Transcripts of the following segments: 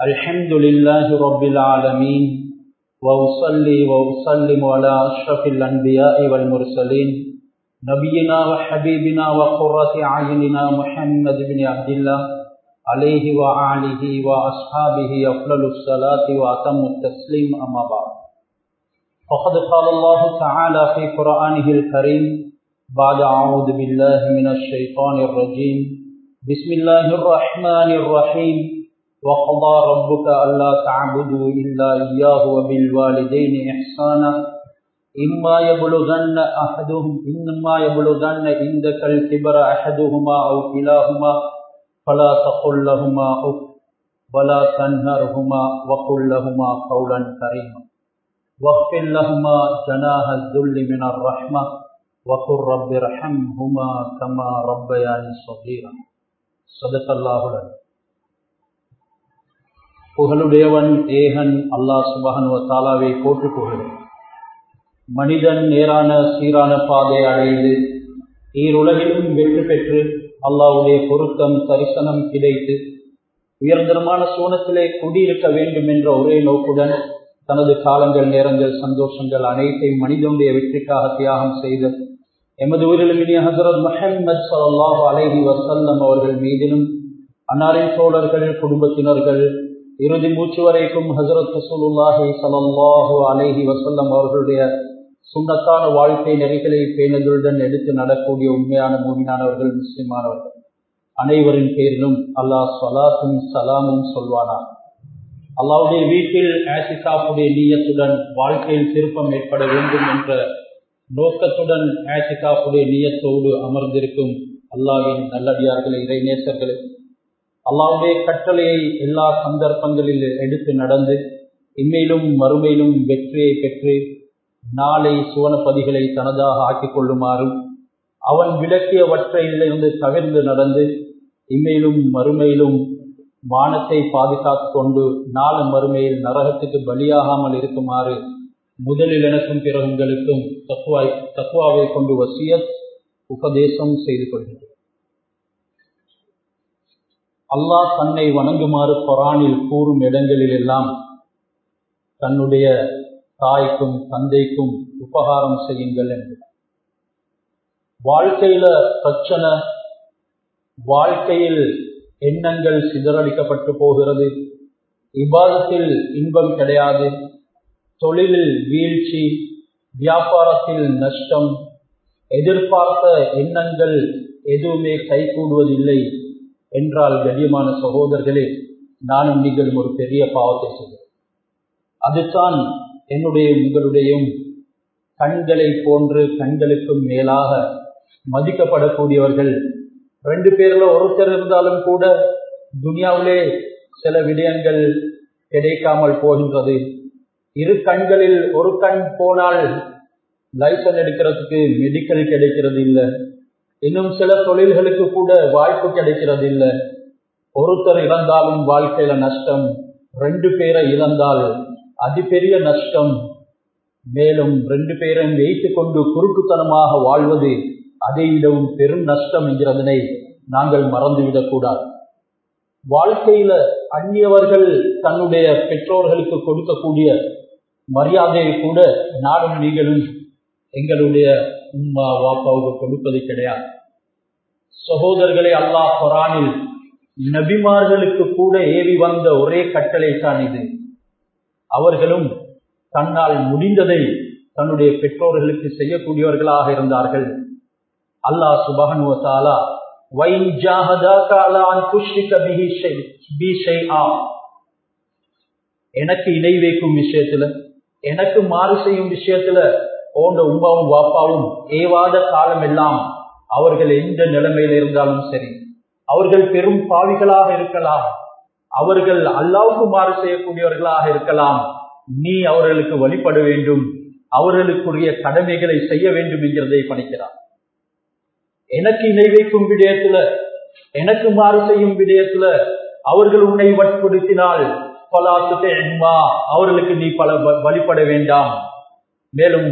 الحمد لله رب العالمين وأصلي وأسلم على أشرف الأنبياء والمرسلين نبينا وحبيبنا وقرة أعيننا محمد بن عبد الله عليه وآله وأصحابه أفضل الصلاة وأتم التسليم أما بعد فقد قال الله تعالى في قرآنه الكريم بعد أعوذ بالله من الشيطان الرجيم بسم الله الرحمن الرحيم وقضى ربك ألا تعبدوا إلا إياه وبالوالدين إحسانا إما يبلغن أحدهم إنما يبلغن عندك الكبر أحدهما أو كلاهما فلا تقل لهما أف ولا تنهرهما وقل لهما قولا كريما واغفر لهما جناح الذل من الرحمة وقل رب ارحمهما كما ربياني صغيرا صدق الله العظيم புகழுடையவன் ஏகன் அல்லாஹ் சுபஹனுவ தாலாவை போற்று புகழும் மனிதன் நேரான சீரான பாதை அடைந்து ஈருலகிலும் வெற்றி பெற்று அல்லாவுடைய பொருத்தம் தரிசனம் கிடைத்து உயர்ந்தரமான சோனத்திலே குடியிருக்க வேண்டும் என்ற ஒரே நோக்குடன் தனது காலங்கள் நேரங்கள் சந்தோஷங்கள் அனைத்தையும் மனிதனுடைய வெற்றிக்காக தியாகம் செய்த எமது ஊரிலும் இனிய ஹசரத் மஹம்மத் சல்லாஹ் அலேஹி வசல்லம் அவர்கள் மீதிலும் அன்னாரின் தோழர்கள் குடும்பத்தினர்கள் இறுதி மூச்சு வரைக்கும் ஹசரத் ரசூலுல்லாஹி சல்லாஹூ அலேஹி வசல்லம் அவர்களுடைய சுண்ணத்தான வாழ்க்கை நெறிகளை பேணுதலுடன் எடுத்து நடக்கூடிய உண்மையான மூமினானவர்கள் முஸ்லிமானவர்கள் அனைவரின் பேரிலும் அல்லாஹ் சலாத்தும் சலாமும் சொல்வானா அல்லாவுடைய வீட்டில் ஆசிகாப்புடைய நீயத்துடன் வாழ்க்கையில் திருப்பம் ஏற்பட வேண்டும் என்ற நோக்கத்துடன் ஆசிகாப்புடைய நீயத்தோடு அமர்ந்திருக்கும் அல்லாவின் நல்லடியார்களே இறைநேசர்களே அல்லாவுடைய கட்டளையை எல்லா சந்தர்ப்பங்களில் எடுத்து நடந்து இம்மையிலும் மறுமையிலும் வெற்றியை பெற்று நாளை சுவனப்பதிகளை தனதாக ஆக்கிக் கொள்ளுமாறும் அவன் விளக்கியவற்றையிலிருந்து தவிர்ந்து நடந்து இம்மையிலும் மறுமையிலும் மானத்தை பாதுகாத்து கொண்டு நாலு மறுமையில் நரகத்துக்கு பலியாகாமல் இருக்குமாறு முதலில் எனக்கும் பிற உங்களுக்கும் தக்குவாய் தக்குவாவை கொண்டு வசியத் உபதேசம் செய்து கொள்கிறேன் அல்லாஹ் தன்னை வணங்குமாறு கொரானில் கூறும் இடங்களில் எல்லாம் தன்னுடைய தாய்க்கும் தந்தைக்கும் உபகாரம் செய்யுங்கள் என்று வாழ்க்கையில பிரச்சனை வாழ்க்கையில் எண்ணங்கள் சிதறடிக்கப்பட்டு போகிறது இவ்வாதத்தில் இன்பம் கிடையாது தொழிலில் வீழ்ச்சி வியாபாரத்தில் நஷ்டம் எதிர்பார்த்த எண்ணங்கள் எதுவுமே கைகூடுவதில்லை என்றால் கடியமான சகோதரர்களே நானும் நீங்களும் ஒரு பெரிய பாவத்தை செய்கிறேன் அதுதான் என்னுடைய உங்களுடையும் கண்களை போன்று கண்களுக்கும் மேலாக மதிக்கப்படக்கூடியவர்கள் ரெண்டு பேர்ல ஒருத்தர் இருந்தாலும் கூட துனியாவிலே சில விடயங்கள் கிடைக்காமல் போகின்றது இரு கண்களில் ஒரு கண் போனால் லைசன் எடுக்கிறதுக்கு மெடிக்கல் கிடைக்கிறது இல்லை இன்னும் சில தொழில்களுக்கு கூட வாய்ப்பு கிடைக்கிறது இல்லை ஒருத்தர் இறந்தாலும் வாழ்க்கையில நஷ்டம் ரெண்டு பேரை இழந்தால் அதிபெரிய நஷ்டம் மேலும் ரெண்டு பேரும் வைத்து கொண்டு குறுக்குத்தனமாக வாழ்வது அதை விடவும் பெரும் நஷ்டம் என்கிறதனை நாங்கள் மறந்துவிடக் கூடாது வாழ்க்கையில அந்நியவர்கள் தன்னுடைய பெற்றோர்களுக்கு கொடுக்கக்கூடிய மரியாதையை கூட நாடும் நீங்களும் எங்களுடைய உம்மா வாப்பாவுக்கு கொடுப்பது கிடையாது சகோதரர்களை அல்லாஹ் குரானில் நபிமார்களுக்கு கூட ஏறி வந்த ஒரே கட்டளை தான் இது அவர்களும் தன்னால் முடிந்ததை தன்னுடைய பெற்றோர்களுக்கு செய்யக்கூடியவர்களாக இருந்தார்கள் அல்லாஹ் சுபகனுவத்தாலா வைன் எனக்கு இணை வைக்கும் விஷயத்துல எனக்கு மாறு செய்யும் விஷயத்துல போன்ற உமாவும் வாப்பாவும் ஏவாத காலம் எல்லாம் அவர்கள் எந்த நிலைமையில இருந்தாலும் சரி அவர்கள் பெரும் பாவிகளாக இருக்கலாம் அவர்கள் அல்லாவுக்கு மாறு செய்யக்கூடியவர்களாக இருக்கலாம் நீ அவர்களுக்கு வழிபட வேண்டும் அவர்களுக்குரிய கடமைகளை செய்ய வேண்டும் என்கிறதை பணிக்கிறார் எனக்கு இணை வைக்கும் விடயத்துல எனக்கு மாறு செய்யும் விடயத்துல அவர்கள் உன்னை வற்புறுத்தினால் அவர்களுக்கு நீ பல வழிபட வேண்டாம் மேலும்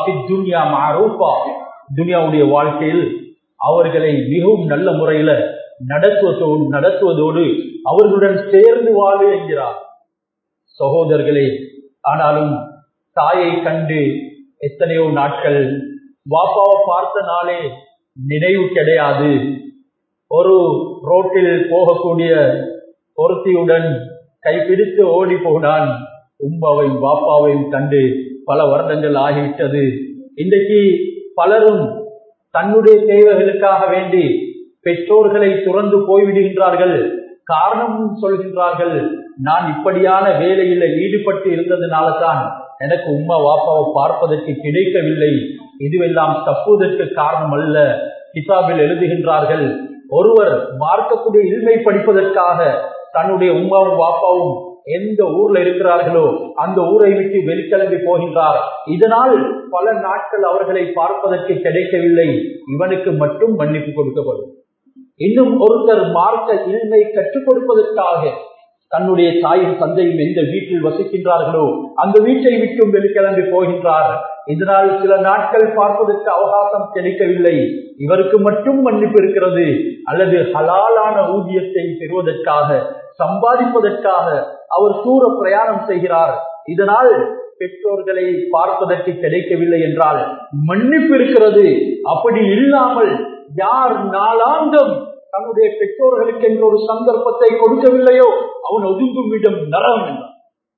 துனியாவுடைய வாழ்க்கையில் அவர்களை மிகவும் நல்ல முறையில நடத்துவதோடு நடத்துவதோடு அவர்களுடன் சேர்ந்து வாழு என்கிறார் சகோதரர்களே ஆனாலும் தாயை கண்டு எத்தனையோ நாட்கள் வாப்பாவை பார்த்த நாளே நினைவு கிடையாது ஒரு ரோட்டில் போகக்கூடிய ஒருத்தியுடன் கைப்பிடித்து ஓடி போனான் உம்மாவையும் பாப்பாவையும் கண்டு பல வருடங்கள் ஆகிவிட்டது இன்றைக்கு பலரும் தன்னுடைய தேவைகளுக்காக வேண்டி பெற்றோர்களை துறந்து போய்விடுகின்றார்கள் காரணம் சொல்கின்றார்கள் நான் இப்படியான வேலையில ஈடுபட்டு இருந்ததுனால தான் எனக்கு உம்மா வாப்பாவை பார்ப்பதற்கு கிடைக்கவில்லை இதுவெல்லாம் தப்புவதற்கு காரணம் அல்ல கிதாபில் எழுதுகின்றார்கள் ஒருவர் மார்க்கக்கூடிய இல்மை படிப்பதற்காக தன்னுடைய உமாவும் வாப்பாவும் எந்த ஊர்ல இருக்கிறார்களோ அந்த ஊரை விட்டு வெளிக்கிளம்பி போகின்றார் இதனால் பல நாட்கள் அவர்களை பார்ப்பதற்கு கிடைக்கவில்லை இவனுக்கு மட்டும் மன்னிப்பு கொடுக்கப்படும் இன்னும் ஒருத்தர் மார்க்க இல்மை கற்றுக் கொடுப்பதற்காக தன்னுடைய தாயும் தந்தையும் எந்த வீட்டில் வசிக்கின்றார்களோ அந்த வீட்டை விட்டும் வெளிக்கிளம்பி போகின்றார் இதனால் சில நாட்கள் பார்ப்பதற்கு அவகாசம் கிடைக்கவில்லை இவருக்கு மட்டும் மன்னிப்பு இருக்கிறது அல்லது ஹலாலான ஊதியத்தை பெறுவதற்காக சம்பாதிப்பதற்காக அவர் தூர பிரயாணம் செய்கிறார் இதனால் பெற்றோர்களை பார்ப்பதற்கு கிடைக்கவில்லை என்றால் மன்னிப்பு இருக்கிறது அப்படி இல்லாமல் யார் நாளாந்தம் தன்னுடைய பெற்றோர்களுக்கு என்ற ஒரு சந்தர்ப்பத்தை கொடுக்கவில்லையோ அவன் ஒதுங்கும் இடம் நரகம் என்றான்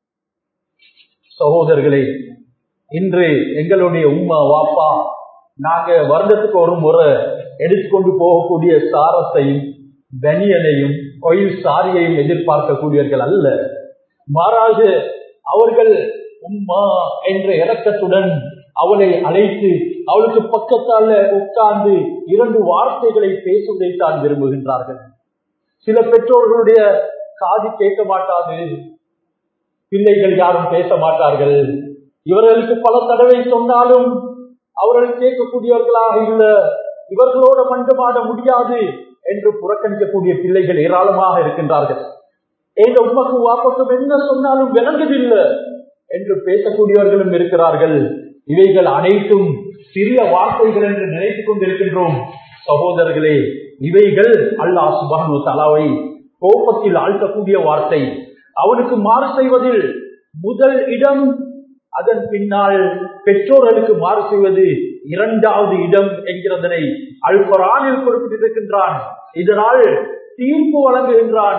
சகோதரர்களே இன்று எங்களுடைய உம்மா வாப்பா நாங்க வருடத்துக்கு ஒரு முறை எடுத்துக்கொண்டு போகக்கூடிய சாரத்தையும் பனியனையும் கோயில் சாரியையும் எதிர்பார்க்கக்கூடியவர்கள் அல்ல மாறாக அவர்கள் உம்மா என்ற இறக்கத்துடன் அவளை அழைத்து அவளுக்கு பக்கத்தால உட்கார்ந்து இரண்டு வார்த்தைகளை பேசுவதைத்தான் விரும்புகின்றார்கள் சில பெற்றோர்களுடைய காது கேட்க மாட்டாது பிள்ளைகள் யாரும் பேச மாட்டார்கள் இவர்களுக்கு பல தடவை சொன்னாலும் அவர்கள் கேட்கக்கூடியவர்களாக இல்ல இவர்களோட மண்டமாட முடியாது என்று புறக்கணிக்கக்கூடிய பிள்ளைகள் ஏராளமாக இருக்கின்றார்கள் எங்க உமக்கும் வாப்பக்கும் என்ன சொன்னாலும் விளங்குதில்லை என்று பேசக்கூடியவர்களும் இருக்கிறார்கள் இவைகள் அனைத்தும் சிறிய வார்த்தைகள் என்று நினைத்துக் கொண்டிருக்கின்றோம் சகோதரர்களே இவைகள் அல்லாஹ் சுபானு தலாவை கோபத்தில் ஆழ்த்தக்கூடிய வார்த்தை அவனுக்கு மாறு செய்வதில் முதல் இடம் அதன் பின்னால் பெற்றோர்களுக்கு மாறு செய்வது இரண்டாவது இடம் என்கிறதனை அல் குரானில் குறிப்பிட்டிருக்கின்றான் இதனால் தீர்ப்பு வழங்குகின்றான்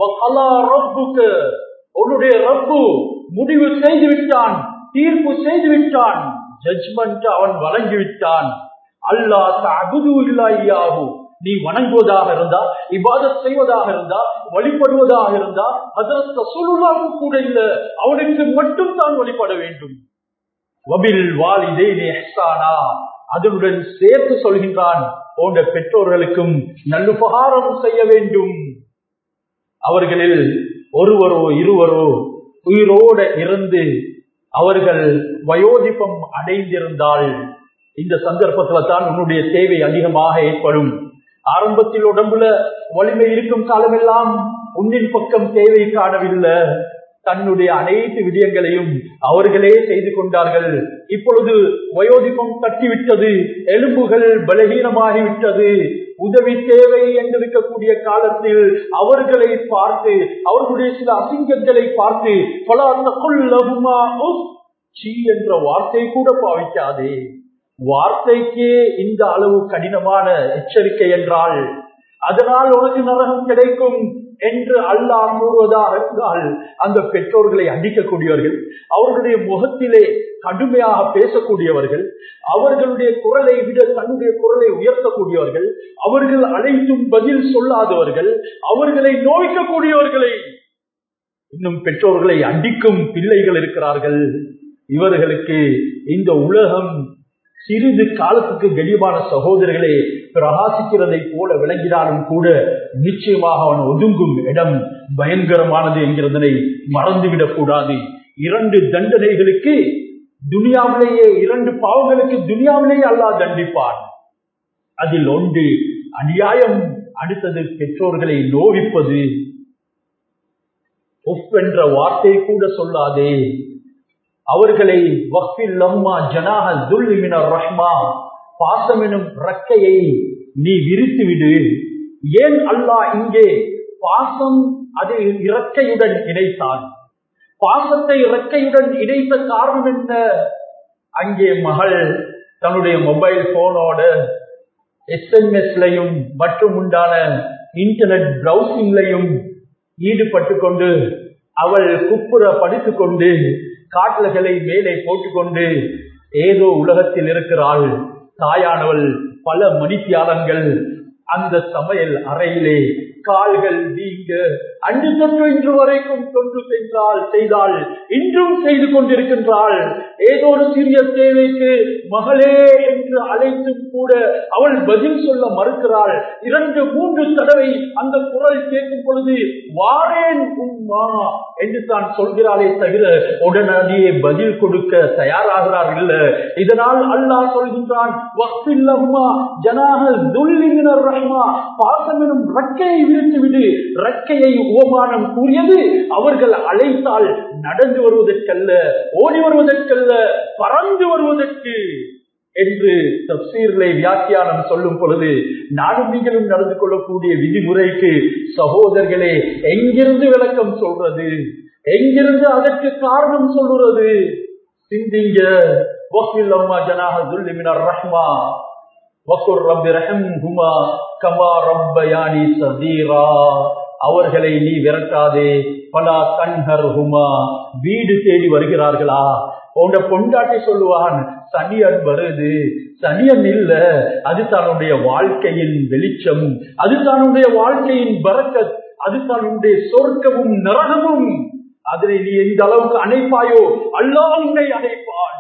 உன்னுடைய ரப்பு முடிவு செய்து விட்டான் தீர்ப்பு செய்து விட்டான் ஜட்மெண்ட் அவன் வழங்கி விட்டான் அல்லா தகுது இல்லாயாகு நீ வணங்குவதாக இருந்தா இபாதத் செய்வதாக இருந்தா வழிபடுவதாக இருந்தா அதற்கு சொல்லுவாங்க கூட இல்ல அவனுக்கு மட்டும் தான் வழிபட வேண்டும் வபில் வாலிதே எஹ்சானா அதனுடன் சேர்த்து சொல்கின்றான் போன்ற பெற்றோர்களுக்கும் நல்லுபகாரம் செய்ய வேண்டும் அவர்களில் ஒருவரோ இருவரோ உயிரோட இருந்து அவர்கள் வயோதிபம் அடைந்திருந்தால் இந்த சந்தர்ப்பத்துல தான் உன்னுடைய தேவை அதிகமாக ஏற்படும் ஆரம்பத்தில் உடம்புல வலிமை இருக்கும் காலமெல்லாம் உன்னின் பக்கம் தேவை காணவில்லை தன்னுடைய அனைத்து விடயங்களையும் அவர்களே செய்து கொண்டார்கள் இப்பொழுது வயோதிபம் தட்டிவிட்டது எலும்புகள் பலகீனமாகிவிட்டது உதவி தேவை என்றிருக்கக்கூடிய காலத்தில் அவர்களை பார்த்து அவர்களுடைய சில அசிங்கங்களை பார்த்து பல அந்த கொள்ளவுமா சி என்ற வார்த்தை கூட பாவிக்காதே வார்த்தைக்கே இந்த அளவு கடினமான எச்சரிக்கை என்றால் அதனால் உனக்கு நரகம் கிடைக்கும் என்று அல்லாஹ் கூறுவதாக இருந்தால் அந்த பெற்றோர்களை அடிக்கக்கூடியவர்கள் அவர்களுடைய முகத்திலே கடுமையாக பேசக்கூடியவர்கள் அவர்களுடைய குரலை விட தன்னுடைய குரலை உயர்த்தக்கூடியவர்கள் அவர்கள் அனைத்தும் பதில் சொல்லாதவர்கள் அவர்களை நோய்க்கக்கூடியவர்களை இன்னும் பெற்றோர்களை அடிக்கும் பிள்ளைகள் இருக்கிறார்கள் இவர்களுக்கு இந்த உலகம் சிறிது காலத்துக்கு கெளிவான சகோதரர்களே பிரகாசிக்கிறதை போல விளங்கினாலும் கூட நிச்சயமாக அவன் ஒதுங்கும் இடம் பயங்கரமானது என்கிறதனை மறந்துவிடக் கூடாது இரண்டு தண்டனைகளுக்கு துனியாவிலேயே இரண்டு பாவங்களுக்கு துனியாவிலேயே அல்லா தண்டிப்பான் அதில் ஒன்று அநியாயம் அடுத்தது பெற்றோர்களை நோவிப்பது ஒஃப் என்ற வார்த்தை கூட சொல்லாதே அவர்களை வக்ஃபில் லம்மா ஜனாஹ துல்லிமினர் ரஹ்மா பாசமெனும் ரக்கையை நீ விரித்து விடு ஏன் அல்லாஹ் இங்கே பாசம் அதை இறக்கையுடன் இணைத்தான் பாசத்தை இறக்கையுடன் இணைத்த காரணம் என்ன அங்கே மகள் தன்னுடைய மொபைல் போனோட எஸ்எம்எஸ்லையும் மற்றும் உண்டான இன்டர்நெட் பிரவுசிங்லையும் ஈடுபட்டு கொண்டு அவள் குப்புற படித்துக் கொண்டு காட்டல்களை மேலே போட்டுக்கொண்டு ஏதோ உலகத்தில் இருக்கிறாள் தாயானவள் பல மணித்தியாலங்கள் அந்த சமையல் அறையிலே கால்கள் நீங்க அன்று தொற்று இன்று வரைக்கும் தொன்று சென்றால் செய்தால் இன்றும் செய்து கொண்டிருக்கின்றாள் ஏதோ ஒரு சிறிய தேவைக்கு மகளே என்று அழைத்தும் கூட அவள் பதில் சொல்ல மறுக்கிறாள் இரண்டு மூன்று தடவை அந்த குரல் கேட்கும் பொழுது வாரேன் உம்மா என்று தான் சொல்கிறாளே தவிர உடனடியே பதில் கொடுக்க தயாராகிறார் இல்ல இதனால் அல்லாஹ் சொல்கின்றான் வக்தில்லம்மா ஜனாக துல்லிமினர் ரஹ்மா பாசம் எனும் ரக்கையை விரித்து விடு ரக்கையை உபமானம் கூறியது அவர்கள் அழைத்தால் நடந்து வருவதற்கல்ல ஓடி வருவதற்கல்ல பறந்து வருவதற்கு என்று தப்சீர்களை வியாக்கியானம் சொல்லும் பொழுது நானும் நீங்களும் நடந்து கொள்ளக்கூடிய விதிமுறைக்கு சகோதரர்களே எங்கிருந்து விளக்கம் சொல்றது எங்கிருந்து அதற்கு காரணம் சொல்லுறது சிந்திங்க வக்கில் அம்மா ஜனாக துல்லிமினர் ரஹ்மா வக்குர் ரப்பி ரஹம்ஹுமா கமா ரப்பயானி சதீரா அவர்களை நீ விரட்டாதே பலா கண்ஹர் ஹுமா வீடு தேடி வருகிறார்களா உங்க பொண்டாட்டி சொல்லுவான் சனியன் வருது சனியன் இல்ல அது தன்னுடைய வாழ்க்கையின் வெளிச்சம் அது தன்னுடைய வாழ்க்கையின் பறக்கத் அது தன்னுடைய சொர்க்கமும் நரகமும் அதனை நீ எந்த அளவுக்கு அணைப்பாயோ அல்லாஹ் உன்னை அணைப்பான்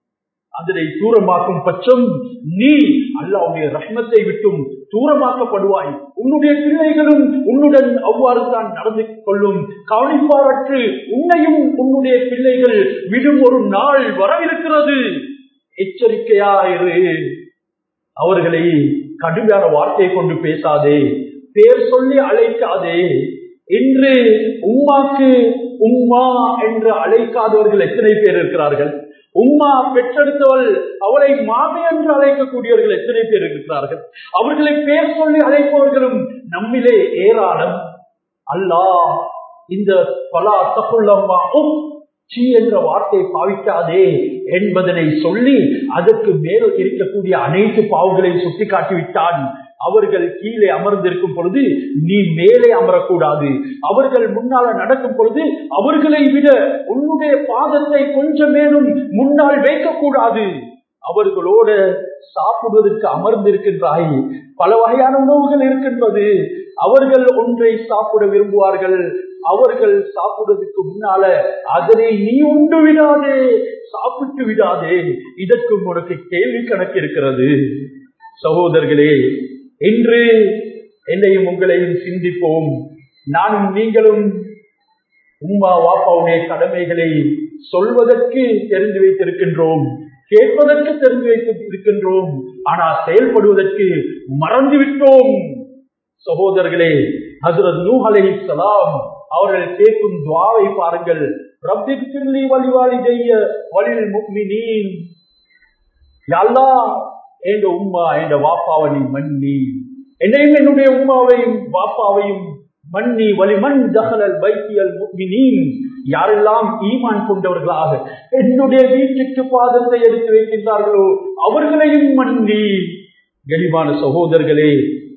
அதனை தூரமாக்கும் பட்சம் நீ அல்லாவுடைய ரஹ்மத்தை விட்டும் தூரமாக்கப்படுவாய் உன்னுடைய பிள்ளைகளும் உன்னுடன் அவ்வாறு தான் நடந்து கொள்ளும் கவனிப்பாரற்று உன்னையும் உன்னுடைய பிள்ளைகள் விடும் ஒரு நாள் வரவிருக்கிறது எச்சரிக்கையாயிரு அவர்களை கடுமையான வார்த்தை கொண்டு பேசாதே பேர் சொல்லி அழைக்காதே இன்று உம்மாக்கு உம்மா என்று அழைக்காதவர்கள் எத்தனை பேர் இருக்கிறார்கள் உம்மா பெற்றெடுத்தவள் அவளை மாமி என்று அழைக்கக்கூடியவர்கள் எத்தனை பேர் இருக்கிறார்கள் அவர்களை பேர் சொல்லி அழைப்பவர்களும் நம்மிலே ஏராளம் அல்லாஹ் இந்த பலா தப்புள்ளம்மா சி என்ற வார்த்தை பாவிக்காதே என்பதனை சொல்லி அதற்கு மேல் இருக்கக்கூடிய அனைத்து பாவங்களையும் சுட்டி காட்டிவிட்டான் அவர்கள் கீழே அமர்ந்திருக்கும் பொழுது நீ மேலே அமரக்கூடாது அவர்கள் முன்னால நடக்கும் பொழுது அவர்களை விட உன்னுடைய பாதத்தை கொஞ்சம் மேலும் முன்னால் வைக்கக்கூடாது அவர்களோட சாப்பிடுவதற்கு அமர்ந்திருக்கின்றாய் பல வகையான உணவுகள் இருக்கின்றது அவர்கள் ஒன்றை சாப்பிட விரும்புவார்கள் அவர்கள் சாப்பிடுவதற்கு முன்னால அதனை நீ உண்டு விடாதே சாப்பிட்டு விடாதே இதற்கும் உனக்கு கேள்வி கணக்கு இருக்கிறது சகோதரர்களே இன்று என்னையும் உங்களையும் சிந்திப்போம் நானும் நீங்களும் உம்மா வாப்பாவுடைய கடமைகளை சொல்வதற்கு தெரிந்து வைத்திருக்கின்றோம் கேட்பதற்கு தெரிந்து வைத்திருக்கின்றோம் ஆனால் செயல்படுவதற்கு மறந்துவிட்டோம் சகோதரர்களே ஹசரத் நூ அலைஹிஸ்ஸலாம் அவர்கள் கேட்கும் துவாவை பாருங்கள் ரப்பிக் பில்லி வழிவாளி செய்ய வழில் முக்மினீன் யல்லா எங்க உம்மா எங்க வாப்பாவை நீ மன்னி என்னையும் என்னுடைய உம்மாவையும் வாப்பாவையும் மன்னி வலிமன் தகலல் பைத்தியல் முக்மினீன் யாரெல்லாம் ஈமான் கொண்டவர்களாக என்னுடைய வீட்டுக்கு பாதத்தை எடுத்து வைக்கின்றார்களோ அவர்களையும் மன்னி கனிமான சகோதரர்களே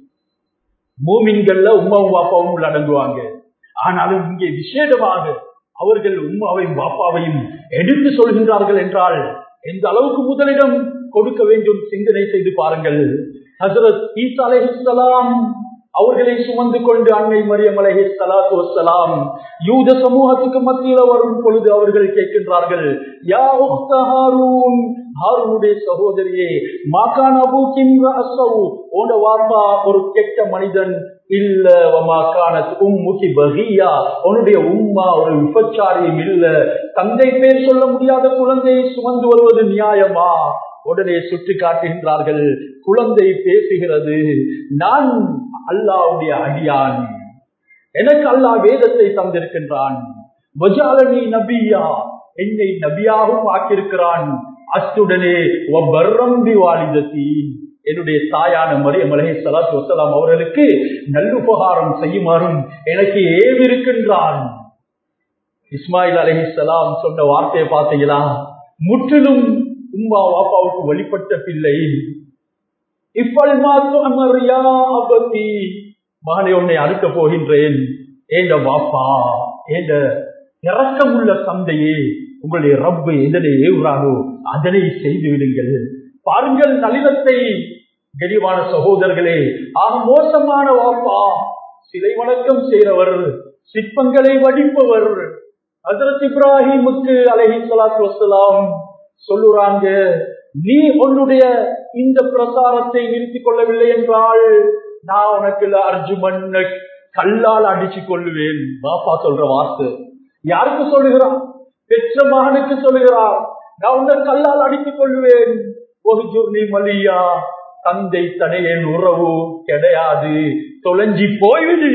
மூமின்கள்ல உமாவும் பாப்பாவும் உள்ள அடங்குவாங்க ஆனாலும் இங்கே விசேடமாக அவர்கள் உம்மாவையும் பாப்பாவையும் எடுத்து சொல்கின்றார்கள் என்றால் எந்த அளவுக்கு முதலிடம் கொடுக்க வேண்டும் சிந்தனை செய்து பாருங்கள் ஹசரத் ஈசா அலைஹிஸ்ஸலாம் அவர்களை சுமந்து கொண்டு அன்னை மரியம் அலஹி சலாத்து வசலாம் யூத சமூகத்துக்கு மத்தியில வரும் பொழுது அவர்கள் கேட்கின்றார்கள் யா உக்த ஹாரூன் ஹாரூனுடைய சகோதரியே மாகான் அபு கிம்ரசவு ஓட வாப்பா ஒரு கெட்ட மனிதன் இல்ல வமாக்கான உம்முகி பகியா உன்னுடைய உம்மா ஒரு விபச்சாரியும் இல்ல தந்தை பேர் சொல்ல முடியாத குழந்தையை சுமந்து வருவது நியாயமா உடனே சுட்டி காட்டுகின்றார்கள் குழந்தை பேசுகிறது நான் அல்லாவுடைய அடியான் எனக்கு அல்லாஹ் வேதத்தை தந்திருக்கின்றான் வஜாலனி நபியா என்னை நபியாகவும் ஆக்கியிருக்கிறான் அத்துடனே வர்ரம்பி வாலிதத்தி என்னுடைய தாயான மரியம் அலஹி சலாத்து வசலாம் அவர்களுக்கு நல்லுபகாரம் செய்யுமாறும் எனக்கு ஏவிருக்கின்றான் இஸ்மாயில் அலஹி சலாம் சொன்ன வார்த்தையை பார்த்தீங்களா முற்றிலும் உம்மா வாப்பாவுக்கு வழிபட்ட பிள்ளை இப்பல் மாத்தி மகனை உன்னை அறுக்க போகின்றேன் ஏண்ட வாப்பா ஏண்ட இறக்கமுள்ள சந்தையே உங்களுடைய ரப்பு எதனை ஏவுறாரோ அதனை செய்து விடுங்கள் பாருங்கள் நளினத்தை கெடிவான சகோதரர்களே ஆக மோசமான வாப்பா சிலை வணக்கம் செய்கிறவர் சிற்பங்களை வடிப்பவர் ஹசரத் இப்ராஹிமுக்கு அலஹி சலாத்து வசலாம் சொல்லுறாங்க நீ உன்னுடைய இந்த பிரசாரத்தை நிறுத்திக் கொள்ளவில்லை என்றால் நான் உனக்கு அர்ஜுமன் கல்லால் அடிச்சு கொள்ளுவேன் பாப்பா சொல்ற வார்த்தை யாருக்கு சொல்லுகிறான் பெற்ற மகனுக்கு சொல்லுகிறார் நான் உன்னை கல்லால் அடித்துக் கொள்ளுவேன் ஒரு ஜூர்ணி மலியா தந்தை தனையன் உறவு கிடையாது தொலைஞ்சி போய்விடு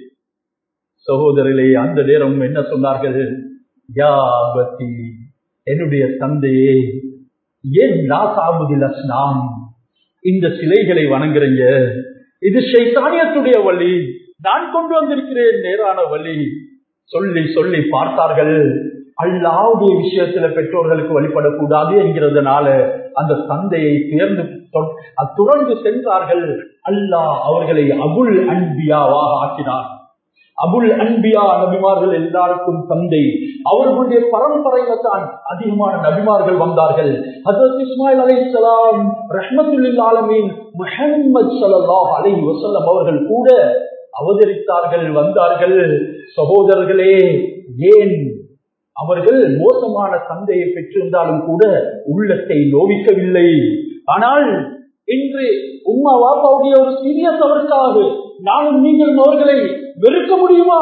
சகோதரர்களே அந்த நேரம் என்ன சொன்னார்கள் யாபத்தி என்னுடைய தந்தையே ஏன் நாசாபுதில் அஸ்னாம் இந்த சிலைகளை வணங்குறீங்க இது சைத்தானியத்துடைய வழி நான் கொண்டு வந்திருக்கிறேன் நேரான வழி சொல்லி சொல்லி பார்த்தார்கள் அல்லாவுடைய விஷயத்துல பெற்றோர்களுக்கு வழிபடக்கூடாது என்கிறதுனால அந்த தந்தையை தேர்ந்து தொடர்ந்து சென்றார்கள் அல்லாஹ் அவர்களை அபுல் அன்பியாவாக ஆக்கினார் அபுல் அன்பியா நபிமார்கள் எல்லாருக்கும் தந்தை அவர்களுடைய பரம்பரையில தான் அதிகமான நபிமார்கள் வந்தார்கள் ஹசரத் இஸ்மாயில் அலை சலாம் ரஹமத்துல்லில் ஆலமீன் முஹம்மது சல்லாஹ் அலை வசல்லம் அவர்கள் கூட அவதரித்தார்கள் வந்தார்கள் சகோதரர்களே ஏன் அவர்கள் மோசமான தந்தையை பெற்றிருந்தாலும் கூட உள்ளத்தை நோவிக்கவில்லை ஆனால் இன்று உம்மா வாப்பாவுடைய ஒரு சிறிய தவறுக்காக நானும் நீங்கள் அவர்களை வெறுக்க முடியுமா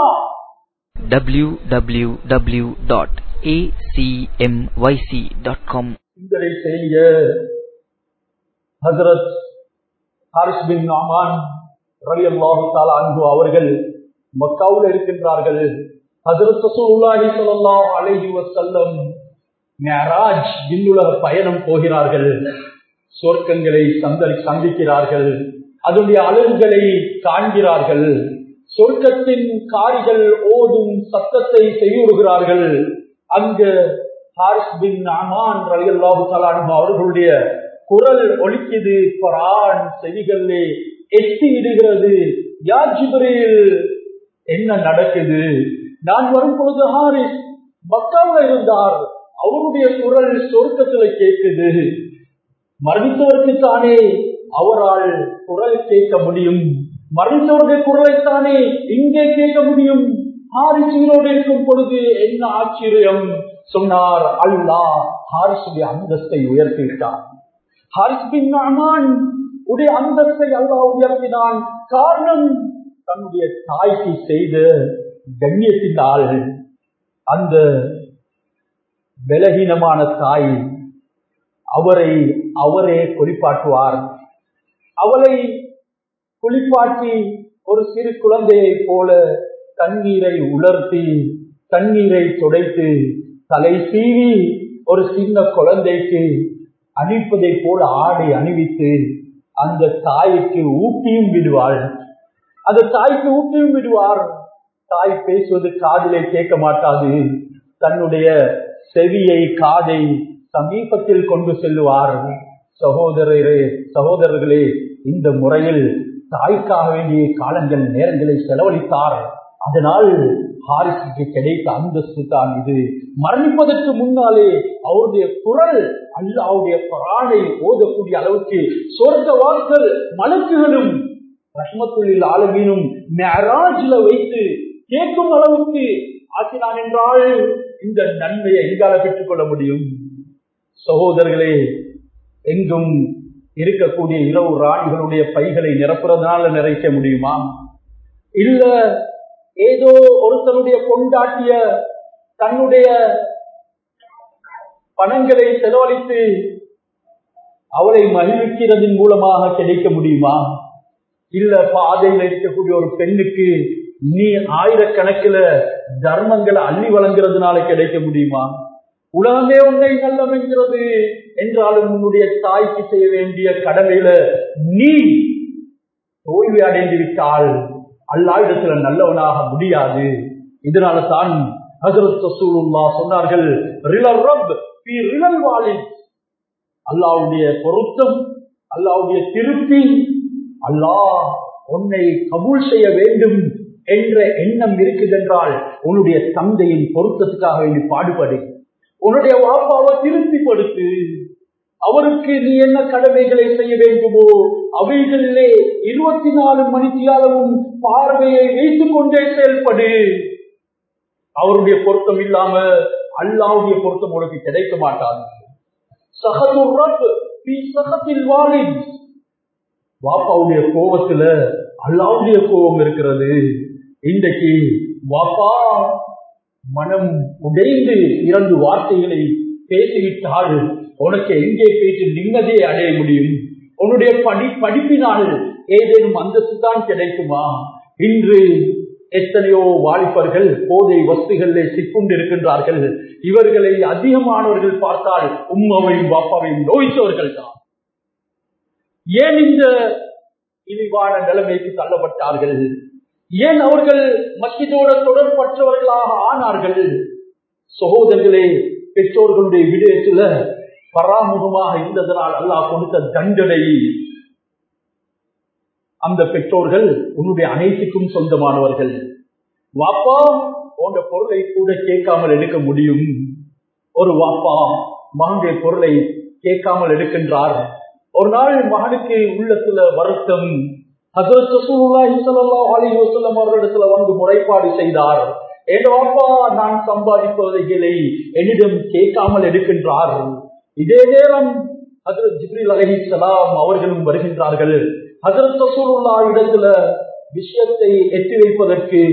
www.acmyc.com சிந்தனை செய்ய ஹசரத் ஹாரிஸ் பின் நாமான் ரவி அல்லாஹு தாலா அன்பு அவர்கள் மக்காவில் இருக்கின்றார்கள் ஹசரத் ரசூலுல்லாஹி ஸல்லல்லாஹு அலைஹி வஸல்லம் மியராஜ் விண்ணுலக பயணம் போகிறார்கள் சொர்க்கங்களை சந்தரி சந்திக்கிறார்கள் அதனுடைய அழகுகளை காண்கிறார்கள் சொர்க்கத்தின் காரிகள் ஓதும் சத்தத்தை செய்யுறுகிறார்கள் அங்கு ஹாரிஸ் பின் அமான் ரலியல்லாஹு தஆலா அன்ஹு அவர்களுடைய குரல் ஒலிக்குது குரான் செவிகளிலே எட்டி இடுகிறது யா ஜிப்ரீல் என்ன நடக்குது நான் வரும் பொழுது ஹாரிஸ் மக்காவில் இருந்தார் அவருடைய குரல் சொர்க்கத்துல கேட்குது மரணித்தவருக்கு தானே அவரால் குரல் கேட்க முடியும் மரணித்தவருடைய குரலைத்தானே இங்கே கேட்க முடியும் ஹாரிஸ் உயிரோடு இருக்கும் பொழுது என்ன ஆச்சரியம் சொன்னார் அல்லாஹ் ஹாரிசுடைய அந்தஸ்தை உயர்த்திவிட்டார் ஹாரிஸ் பின் நஹ்மான் உடைய அந்தஸ்தை அல்லாஹ் உயர்த்தினான் காரணம் தன்னுடைய தாய்க்கு செய்த கண்ணியத்தினால் அந்த பலகீனமான தாய் அவரை அவரே குளிப்பாட்டுவார் அவளை குளிப்பாட்டி ஒரு சிறு குழந்தையை போல தண்ணீரை உலர்த்தி தண்ணீரை துடைத்து தலை சீவி ஒரு சின்ன குழந்தைக்கு அணிப்பதை போல ஆடை அணிவித்து அந்த தாய்க்கு ஊட்டியும் விடுவாள் அந்த தாய்க்கு ஊட்டியும் விடுவார் தாய் பேசுவது காதிலே கேட்க மாட்டாது தன்னுடைய செவியை காதை சமீபத்தில் கொண்டு செல்லுவார் சகோதரரே சகோதரர்களே இந்த முறையில் தாய்க்காக வேண்டிய காலங்கள் நேரங்களை செலவழித்தார் அதனால் ஹாரிசுக்கு கிடைத்த அந்தஸ்து தான் இது மரணிப்பதற்கு முன்னாலே அவருடைய குரல் அல்லாவுடைய பரானை ஓதக்கூடிய அளவுக்கு சொர்க்க வாக்கள் மலக்குகளும் ரஷ்மத்துள்ளில் ஆலமீனும் மேராஜில வைத்து கேட்கும் அளவுக்கு ஆக்கினான் என்றால் இந்த நன்மையை எங்கால பெற்றுக் கொள்ள முடியும் சகோதரர்களே எங்கும் இருக்கக்கூடிய இரவு ராணிகளுடைய பைகளை நிரப்புறதுனால நிறைக்க முடியுமா இல்ல ஏதோ ஒருத்தனுடைய கொண்டாட்டிய தன்னுடைய பணங்களை செலவழித்து அவளை மகிழ்விக்கிறதன் மூலமாக கிடைக்க முடியுமா இல்ல பாதையில் இருக்கக்கூடிய ஒரு பெண்ணுக்கு நீ ஆயிரக்கணக்கில் தர்மங்களை அள்ளி வழங்குறதுனால கிடைக்க முடியுமா உலகமே உன்னை நல்லம் என்கிறது என்றாலும் உன்னுடைய தாய்க்கு செய்ய வேண்டிய கடமையில நீ தோல்வி அடைந்து விட்டால் அல்லா இடத்துல நல்லவனாக முடியாது இதனால தான் ஹசரத் ரசூலுல்லா சொன்னார்கள் ரிலல் ரப் பி ரிலல் வாலின் அல்லாவுடைய பொருத்தம் அல்லாவுடைய திருப்தி அல்லாஹ் உன்னை கபூல் செய்ய வேண்டும் என்ற எண்ணம் இருக்குதென்றால் உன்னுடைய தந்தையின் பொருத்தத்துக்காக வேண்டி பாடுபடு உன்னுடைய வாப்பாவை திருப்திப்படுத்து அவருக்கு நீ என்ன கடமைகளை செய்ய வேண்டுமோ அவைகளிலே இருபத்தி நாலு மணித்தியாலமும் பார்வையை வைத்துக் கொண்டே செயல்படு அவருடைய பொருத்தம் இல்லாம அல்லாவுடைய பொருத்தம் உனக்கு கிடைக்க மாட்டாது சகத்தில் வாலின் வாப்பாவுடைய கோபத்துல அல்லாவுடைய கோபம் இருக்கிறது இன்றைக்கு வாப்பா மனம் உடைந்து இரண்டு வார்த்தைகளை பேசிவிட்டால் உனக்கு எங்கே பேசி நிம்மதியை அடைய முடியும் உன்னுடைய படி படிப்பினால் ஏதேனும் அந்தஸ்து தான் கிடைக்குமா இன்று எத்தனையோ வாலிபர்கள் போதை வஸ்துகளிலே சிக்குண்டு இருக்கின்றார்கள் இவர்களை அதிகமானவர்கள் பார்த்தால் உம்மாவையும் பாப்பாவையும் நோய்த்தவர்கள் தான் ஏன் இந்த இழிவான நிலைமைக்கு தள்ளப்பட்டார்கள் ஏன் அவர்கள் மக்கிதோட தொடர்பற்றவர்களாக ஆனார்கள் சகோதரர்களே பெற்றோர்களுடைய விடயத்துல பராமுகமாக இருந்ததனால் அல்லாஹ் கொடுத்த தண்டனை அந்த பெற்றோர்கள் உன்னுடைய அனைத்துக்கும் சொந்தமானவர்கள் வாப்பா போன்ற பொருளை கூட கேட்காமல் எடுக்க முடியும் ஒரு வாப்பா மகனுடைய பொருளை கேட்காமல் எடுக்கின்றார் ஒரு நாள் மகனுக்கு உள்ளத்துல வருத்தம் அவர்களிடத்துல வந்து முறைப்பாடு செய்தார் என் அப்பா நான் சம்பாதிப்பவைகளை என்னிடம் கேட்காமல் எடுக்கின்றார் இதே நேரம் ஹசரத் ஜிப்ரில் அலஹி சலாம் அவர்களும் வருகின்றார்கள் ஹசரத் ரசூலுல்லா இடத்துல விஷயத்தை எட்டி வைப்பதற்கு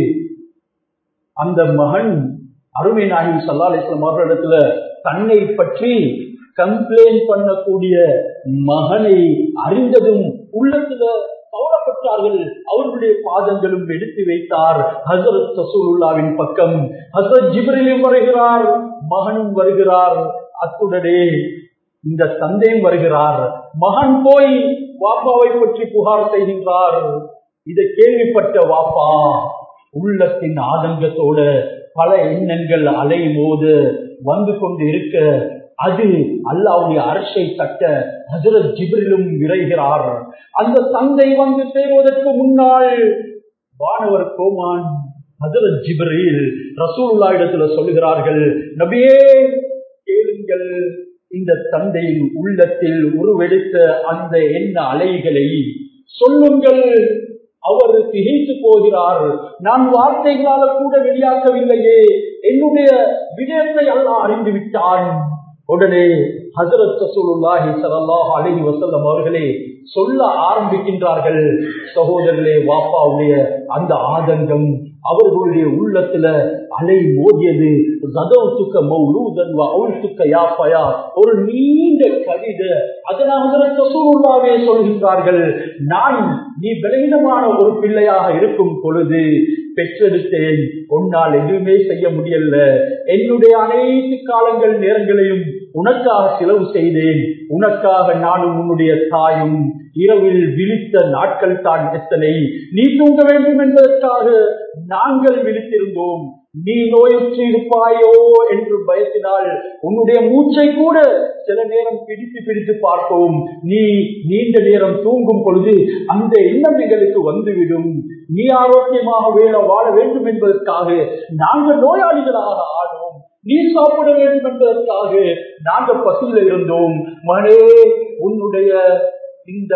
அந்த மகன் அருமை நாயகி சல்லா அலிஸ்லாம் அவர்களிடத்துல தன்னை பற்றி கம்ப்ளைண்ட் பண்ணக்கூடிய மகனை அறிந்ததும் உள்ளத்துல கவலைப்பட்டார்கள் அவர்களுடைய பாதங்களும் எடுத்து வைத்தார் ஹசரத் சசூலுல்லாவின் பக்கம் ஹசரத் ஜிப்ரிலும் வருகிறார் மகனும் வருகிறார் அத்துடனே இந்த தந்தையும் வருகிறார் மகன் போய் வாப்பாவை பற்றி புகார் செய்கின்றார் இதை கேள்விப்பட்ட வாப்பா உள்ளத்தின் ஆதங்கத்தோட பல எண்ணங்கள் அலை போது வந்து கொண்டு இருக்க அது அல்லாவுடைய அரசை தட்ட ஹசரத் ஜிபிரிலும் விரைகிறார் அந்த தந்தை வந்து சேருவதற்கு முன்னால் வானவர் கோமான் ஹசரத் ஜிப்ரில் ரசூல்லா இடத்துல சொல்லுகிறார்கள் நபியே கேளுங்கள் இந்த தந்தையின் உள்ளத்தில் உருவெடுத்த அந்த எண்ண அலைகளை சொல்லுங்கள் அவர் திகைத்து போகிறார் நான் வார்த்தைகளால கூட வெளியாக்கவில்லையே என்னுடைய விடயத்தை அல்ல அறிந்து விட்டான் உடனே ஹசரத் ரசூலுல்லாஹி ஸல்லல்லாஹு அலைஹி வஸல்லம் அவர்களே சொல்ல ஆரம்பிக்கின்றார்கள் சகோதரர்களே வாப்பாவுடைய அந்த ஆதங்கம் அவர்களுடைய உள்ளத்துல அலை மோதியது கதவுத்துக்க மௌலூதன் அவளுத்துக்க யாப்பயா ஒரு நீண்ட கவிதை அதனால ரசூலுல்லாவே சொல்கின்றார்கள் நான் நீ பலவீனமான ஒரு பிள்ளையாக இருக்கும் பொழுது பெற்றெடுத்தேன் உன்னால் எதுவுமே செய்ய முடியல என்னுடைய அனைத்து காலங்கள் நேரங்களையும் உனக்காக செலவு செய்தேன் உனக்காக நானும் உன்னுடைய தாயும் இரவில் விழித்த நாட்கள் தான் எத்தனை நீ தூங்க வேண்டும் என்பதற்காக நாங்கள் விழித்திருந்தோம் நீ நோயுற்று இருப்பாயோ என்று பயத்தினால் உன்னுடைய மூச்சை கூட சில நேரம் பிடித்து பிடித்து பார்த்தோம் நீ நீண்ட நேரம் தூங்கும் பொழுது அந்த எண்ணம் எங்களுக்கு வந்துவிடும் நீ ஆரோக்கியமாக வேற வாழ வேண்டும் என்பதற்காக நாங்கள் நோயாளிகளாக ஆனோம் நீ சாப்பிட வேண்டும் என்பதற்காக நாங்கள் பசியில் இருந்தோம் மகனே உன்னுடைய இந்த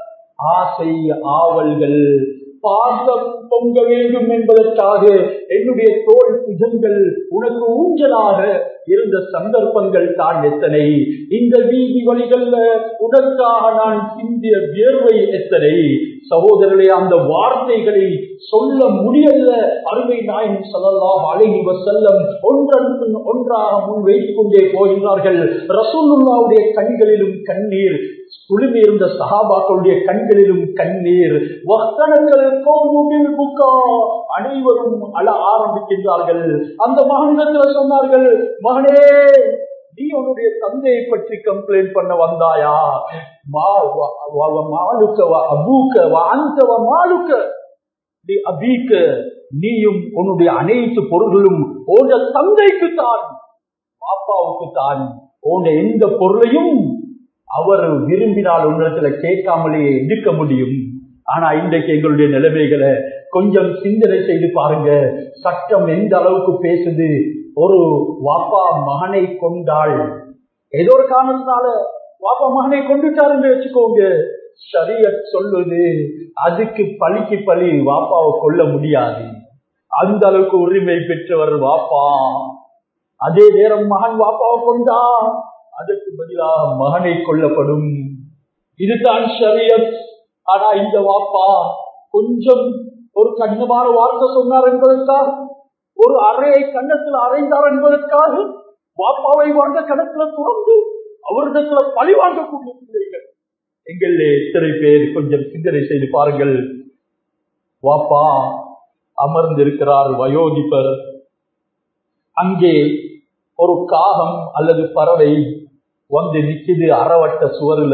ஆசை ஆவல்கள் பாசம் பொங்க வேண்டும் என்பதற்காக என்னுடைய தோல் புஜங்கள் உனக்கு ஊஞ்சலாக இருந்த சந்தர்ப்பங்கள் தான் எத்தனை இந்த வீதி வழிகள்ல உனக்காக நான் சிந்திய வியர்வை எத்தனை சகோதரர்களே அந்த வார்த்தைகளை சொல்ல முடியல அருமை நாயகம் சொல்லலாம் அழகி செல்லம் ஒன்றன் ஒன்றாக முன் வைத்துக் கொண்டே போகின்றார்கள் ரசூலுல்லாவுடைய கண்களிலும் கண்ணீர் குழுமி இருந்த சகாபாக்களுடைய கண்களிலும் கண்ணீர் வக்கணங்கள் கோமுகில் புக்கா அனைவரும் அழ ஆரம்பிக்கின்றார்கள் அந்த மகனிடத்தில் சொன்னார்கள் மகனே நீ உன்னுடைய தந்தையை பற்றி கம்ப்ளைண்ட் பண்ண வந்தாயா மா வ- வ- வ- மாலுக்க வ அபூக்க வ அந்த வ மாலுக்க நீ அபீக்க நீயும் உன்னுடைய அனைத்து பொருள்களும் உன் தந்தைக்கு தான் பாப்பாவுக்கு தான் உன் எந்த பொருளையும் அவர் விரும்பினால் உன்னிடத்துல கேட்காமலேயே எடுக்க முடியும் ஆனா இன்றைக்கு எங்களுடைய நிலைமைகளை கொஞ்சம் சிந்தனை செய்து பாருங்க சட்டம் எந்த அளவுக்கு பேசுது ஒரு வாப்பா மகனை கொண்டாள் ஏதோ ஒரு காரணத்தினால வாப்பா மகனை கொண்டுட்டாருன்னு வச்சுக்கோங்க ஷரியத் சொல்லுது அதுக்கு பழிக்கு பழி வாப்பாவை கொல்ல முடியாது அந்த அளவுக்கு உரிமை பெற்றவர் வாப்பா அதே நேரம் மகன் வாப்பாவை கொண்டா அதற்கு பதிலாக மகனை கொல்லப்படும் இதுதான் ஷரியத் ஆனா இந்த வாப்பா கொஞ்சம் ஒரு கடினமான வார்த்தை சொன்னார் என்பதற்காக ஒரு அறையை கன்னத்தில் அறைந்தார் என்பதற்காக வாப்பாவை வாழ்ந்த கணத்துல துறந்து அவரிடத்துல பழி வாங்கக்கூடிய பிள்ளைகள் எங்களே எத்தனை பேர் கொஞ்சம் சிந்தனை செய்து பாருங்கள் வாப்பா அமர்ந்திருக்கிறார் வயோதிபர் அங்கே ஒரு காகம் அல்லது பறவை வந்து நிக்குது அறவட்ட சுவருல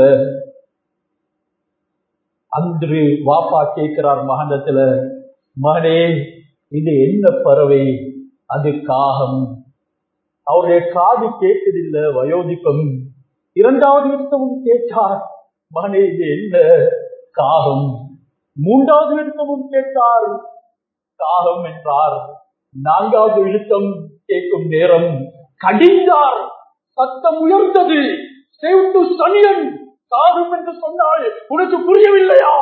அன்று வாப்பா கேட்கிறார் மகனத்துல மகனே இது என்ன பறவை அது காகம் அவருடைய காது கேட்கதில்லை வயோதிபம் இரண்டாவது நிறுத்தமும் கேட்டார் மகனே இது என்ன காகம் மூன்றாவது நிறுத்தமும் கேட்டார் காகம் என்றார் நான்காவது இழுத்தம் கேட்கும் நேரம் கடிந்தார் சத்தம் உயர்ந்தது சேவ் டு சனியன் காகம் என்று சொன்னால் உனக்கு புரியவில்லையா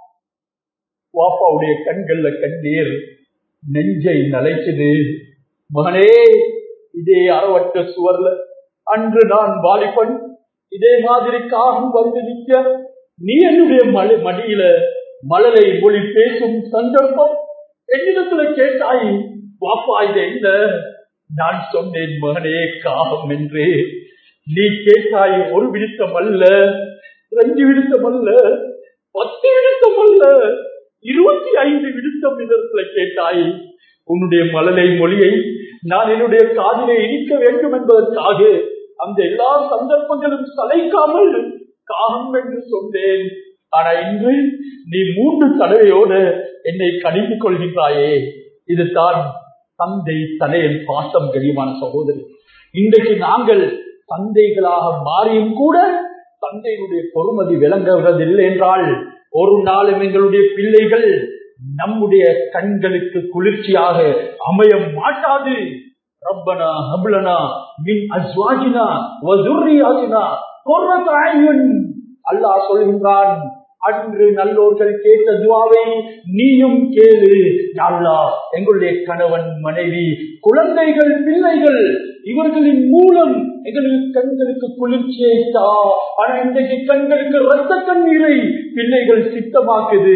வாப்பாவுடைய கண்கள்ல கண்ணீர் நெஞ்சை நலைக்குது மகனே இதே அறவட்ட சுவர்ல அன்று நான் வாலிபன் இதே மாதிரி காகம் வந்து நிற்க நீ என்னுடைய மழை மடியில மழலை மொழி பேசும் சந்தர்ப்பம் என்னிடத்துல கேட்டாய் வாப்பா இது என்ன நான் சொன்னேன் மகனே காகம் என்று நீ கேட்டாய் ஒரு விடுத்தம் அல்ல ரெண்டு விடுத்தம் அல்ல பத்து விடுத்தம் அல்ல இருபத்தி ஐந்து விடுத்தம் இடத்துல கேட்டாய் உன்னுடைய மழலை மொழியை நான் என்னுடைய காதிலே இனிக்க வேண்டும் என்பதற்காக அந்த எல்லா சந்தர்ப்பங்களும் சளைக்காமல் காகம் என்று சொன்னேன் ஆனா இன்று நீ மூன்று தடவையோடு என்னை கடிந்து கொள்கின்றாயே இதுதான் தந்தை தலையன் பாசம் கரியமான சகோதரி இன்றைக்கு நாங்கள் தந்தைகளாக மாறியும் கூட தந்தையினுடைய பொறுமதி விளங்குவதில்லை என்றால் ஒரு நாளும் எங்களுடைய பிள்ளைகள் நம்முடைய கண்களுக்கு குளிர்ச்சியாக அமைய மாட்டாது ரப்பனா ஹப்லனா மின் அஸ்வாஜினா வதுர்ரியாஜினா குர்ரத்தாயுன் அல்லாஹ் சொல்கின்றான் அன்று நல்லோர்கள் கேட்ட துவாவை நீயும் கேளு அல்லா எங்களுடைய கணவன் மனைவி குழந்தைகள் பிள்ளைகள் இவர்களின் மூலம் எங்களுக்கு கண்களுக்கு குளிர்ச்சியை தா ஆனா இன்றைக்கு கண்களுக்கு ரத்த கண்ணீரை பிள்ளைகள் சித்தமாக்குது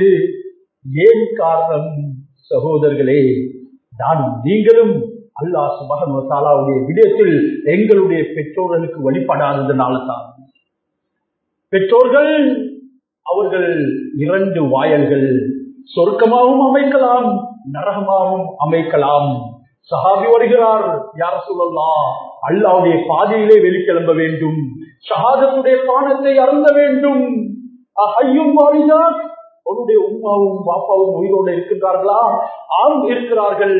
ஏன் காரணம் சகோதரர்களே நான் நீங்களும் அல்லாஹ் சுபகன் தாலாவுடைய விடயத்தில் எங்களுடைய பெற்றோர்களுக்கு வழிபடாததுனால தான் பெற்றோர்கள் அவர்கள் இரண்டு வாயல்கள் சொர்க்கமாகவும் அமைக்கலாம் நரகமாகவும் அமைக்கலாம் சஹாபி வருகிறார் யார சொல்லலாம் அல்லாவுடைய பாதையிலே வெளிக்கிளம்ப வேண்டும் ஷஹாதத்துடைய பானத்தை அருந்த வேண்டும் ஐயும் வாழிதான் உன்னுடைய உமாவும் பாப்பாவும் உயிரோடு இருக்கின்றார்களா ஆம் இருக்கிறார்கள்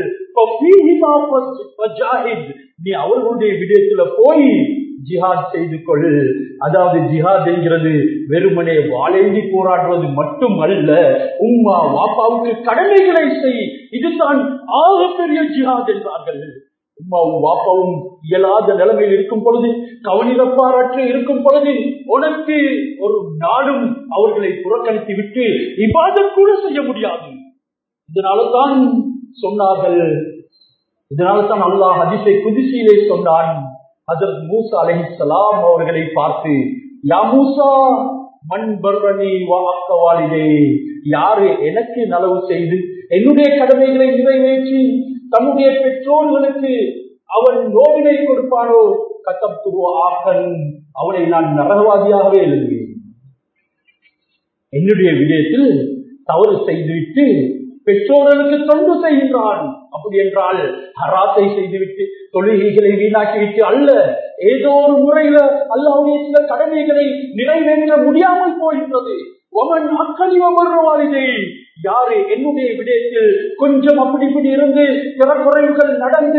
நீ அவர்களுடைய விடயத்துல போய் ஜிஹாத் செய்து கொள் அதாவது ஜிஹாத் என்கிறது வெறுமனே வாழேந்தி போராடுவது மட்டும் அல்ல உம்மா வாப்பாவுக்கு கடமைகளை செய் இதுதான் ஆகப்பெரிய ஜிஹாத் என்றார்கள் உம்மாவும் வாப்பாவும் இயலாத நிலைமையில் இருக்கும் பொழுது கவனிதப்பாரற்று இருக்கும் பொழுது உனக்கு ஒரு நாடும் அவர்களை புறக்கணித்து விட்டு இபாதம் கூட செய்ய முடியாது இதனால தான் சொன்னார்கள் இதனால தான் அல்லாஹ் அதிசை குதிசையிலே சொன்னான் அதற்கு மூசா அலைஹிஸ்ஸலாம் அவர்களை பார்த்து யா மூசா மண் பர்வனி வாக்கவாளிலே யாரு எனக்கு நலவு செய்து என்னுடைய கடமைகளை நிறைவேற்றி தன்னுடைய பெற்றோர்களுக்கு அவன் நோவினை கொடுப்பானோ கத்தம் ஆக்கன் அவனை நான் நரகவாதியாகவே எழுதுவேன் என்னுடைய விடயத்தில் தவறு செய்துவிட்டு பெற்றோர்களுக்கு தொண்டு செய்கின்றான் அப்படி என்றால் ஹராத்தை செய்துவிட்டு தொழுகைகளை வீணாக்கிவிட்டு அல்ல ஏதோ ஒரு முறையில அல்லாவுடைய சில கடமைகளை நிறைவேற்ற முடியாமல் போகின்றது ஒமன் அக்கலிவமர்வாளிதை யாரு என்னுடைய விடயத்தில் கொஞ்சம் அப்படி இப்படி இருந்து பிற குறைவுகள் நடந்து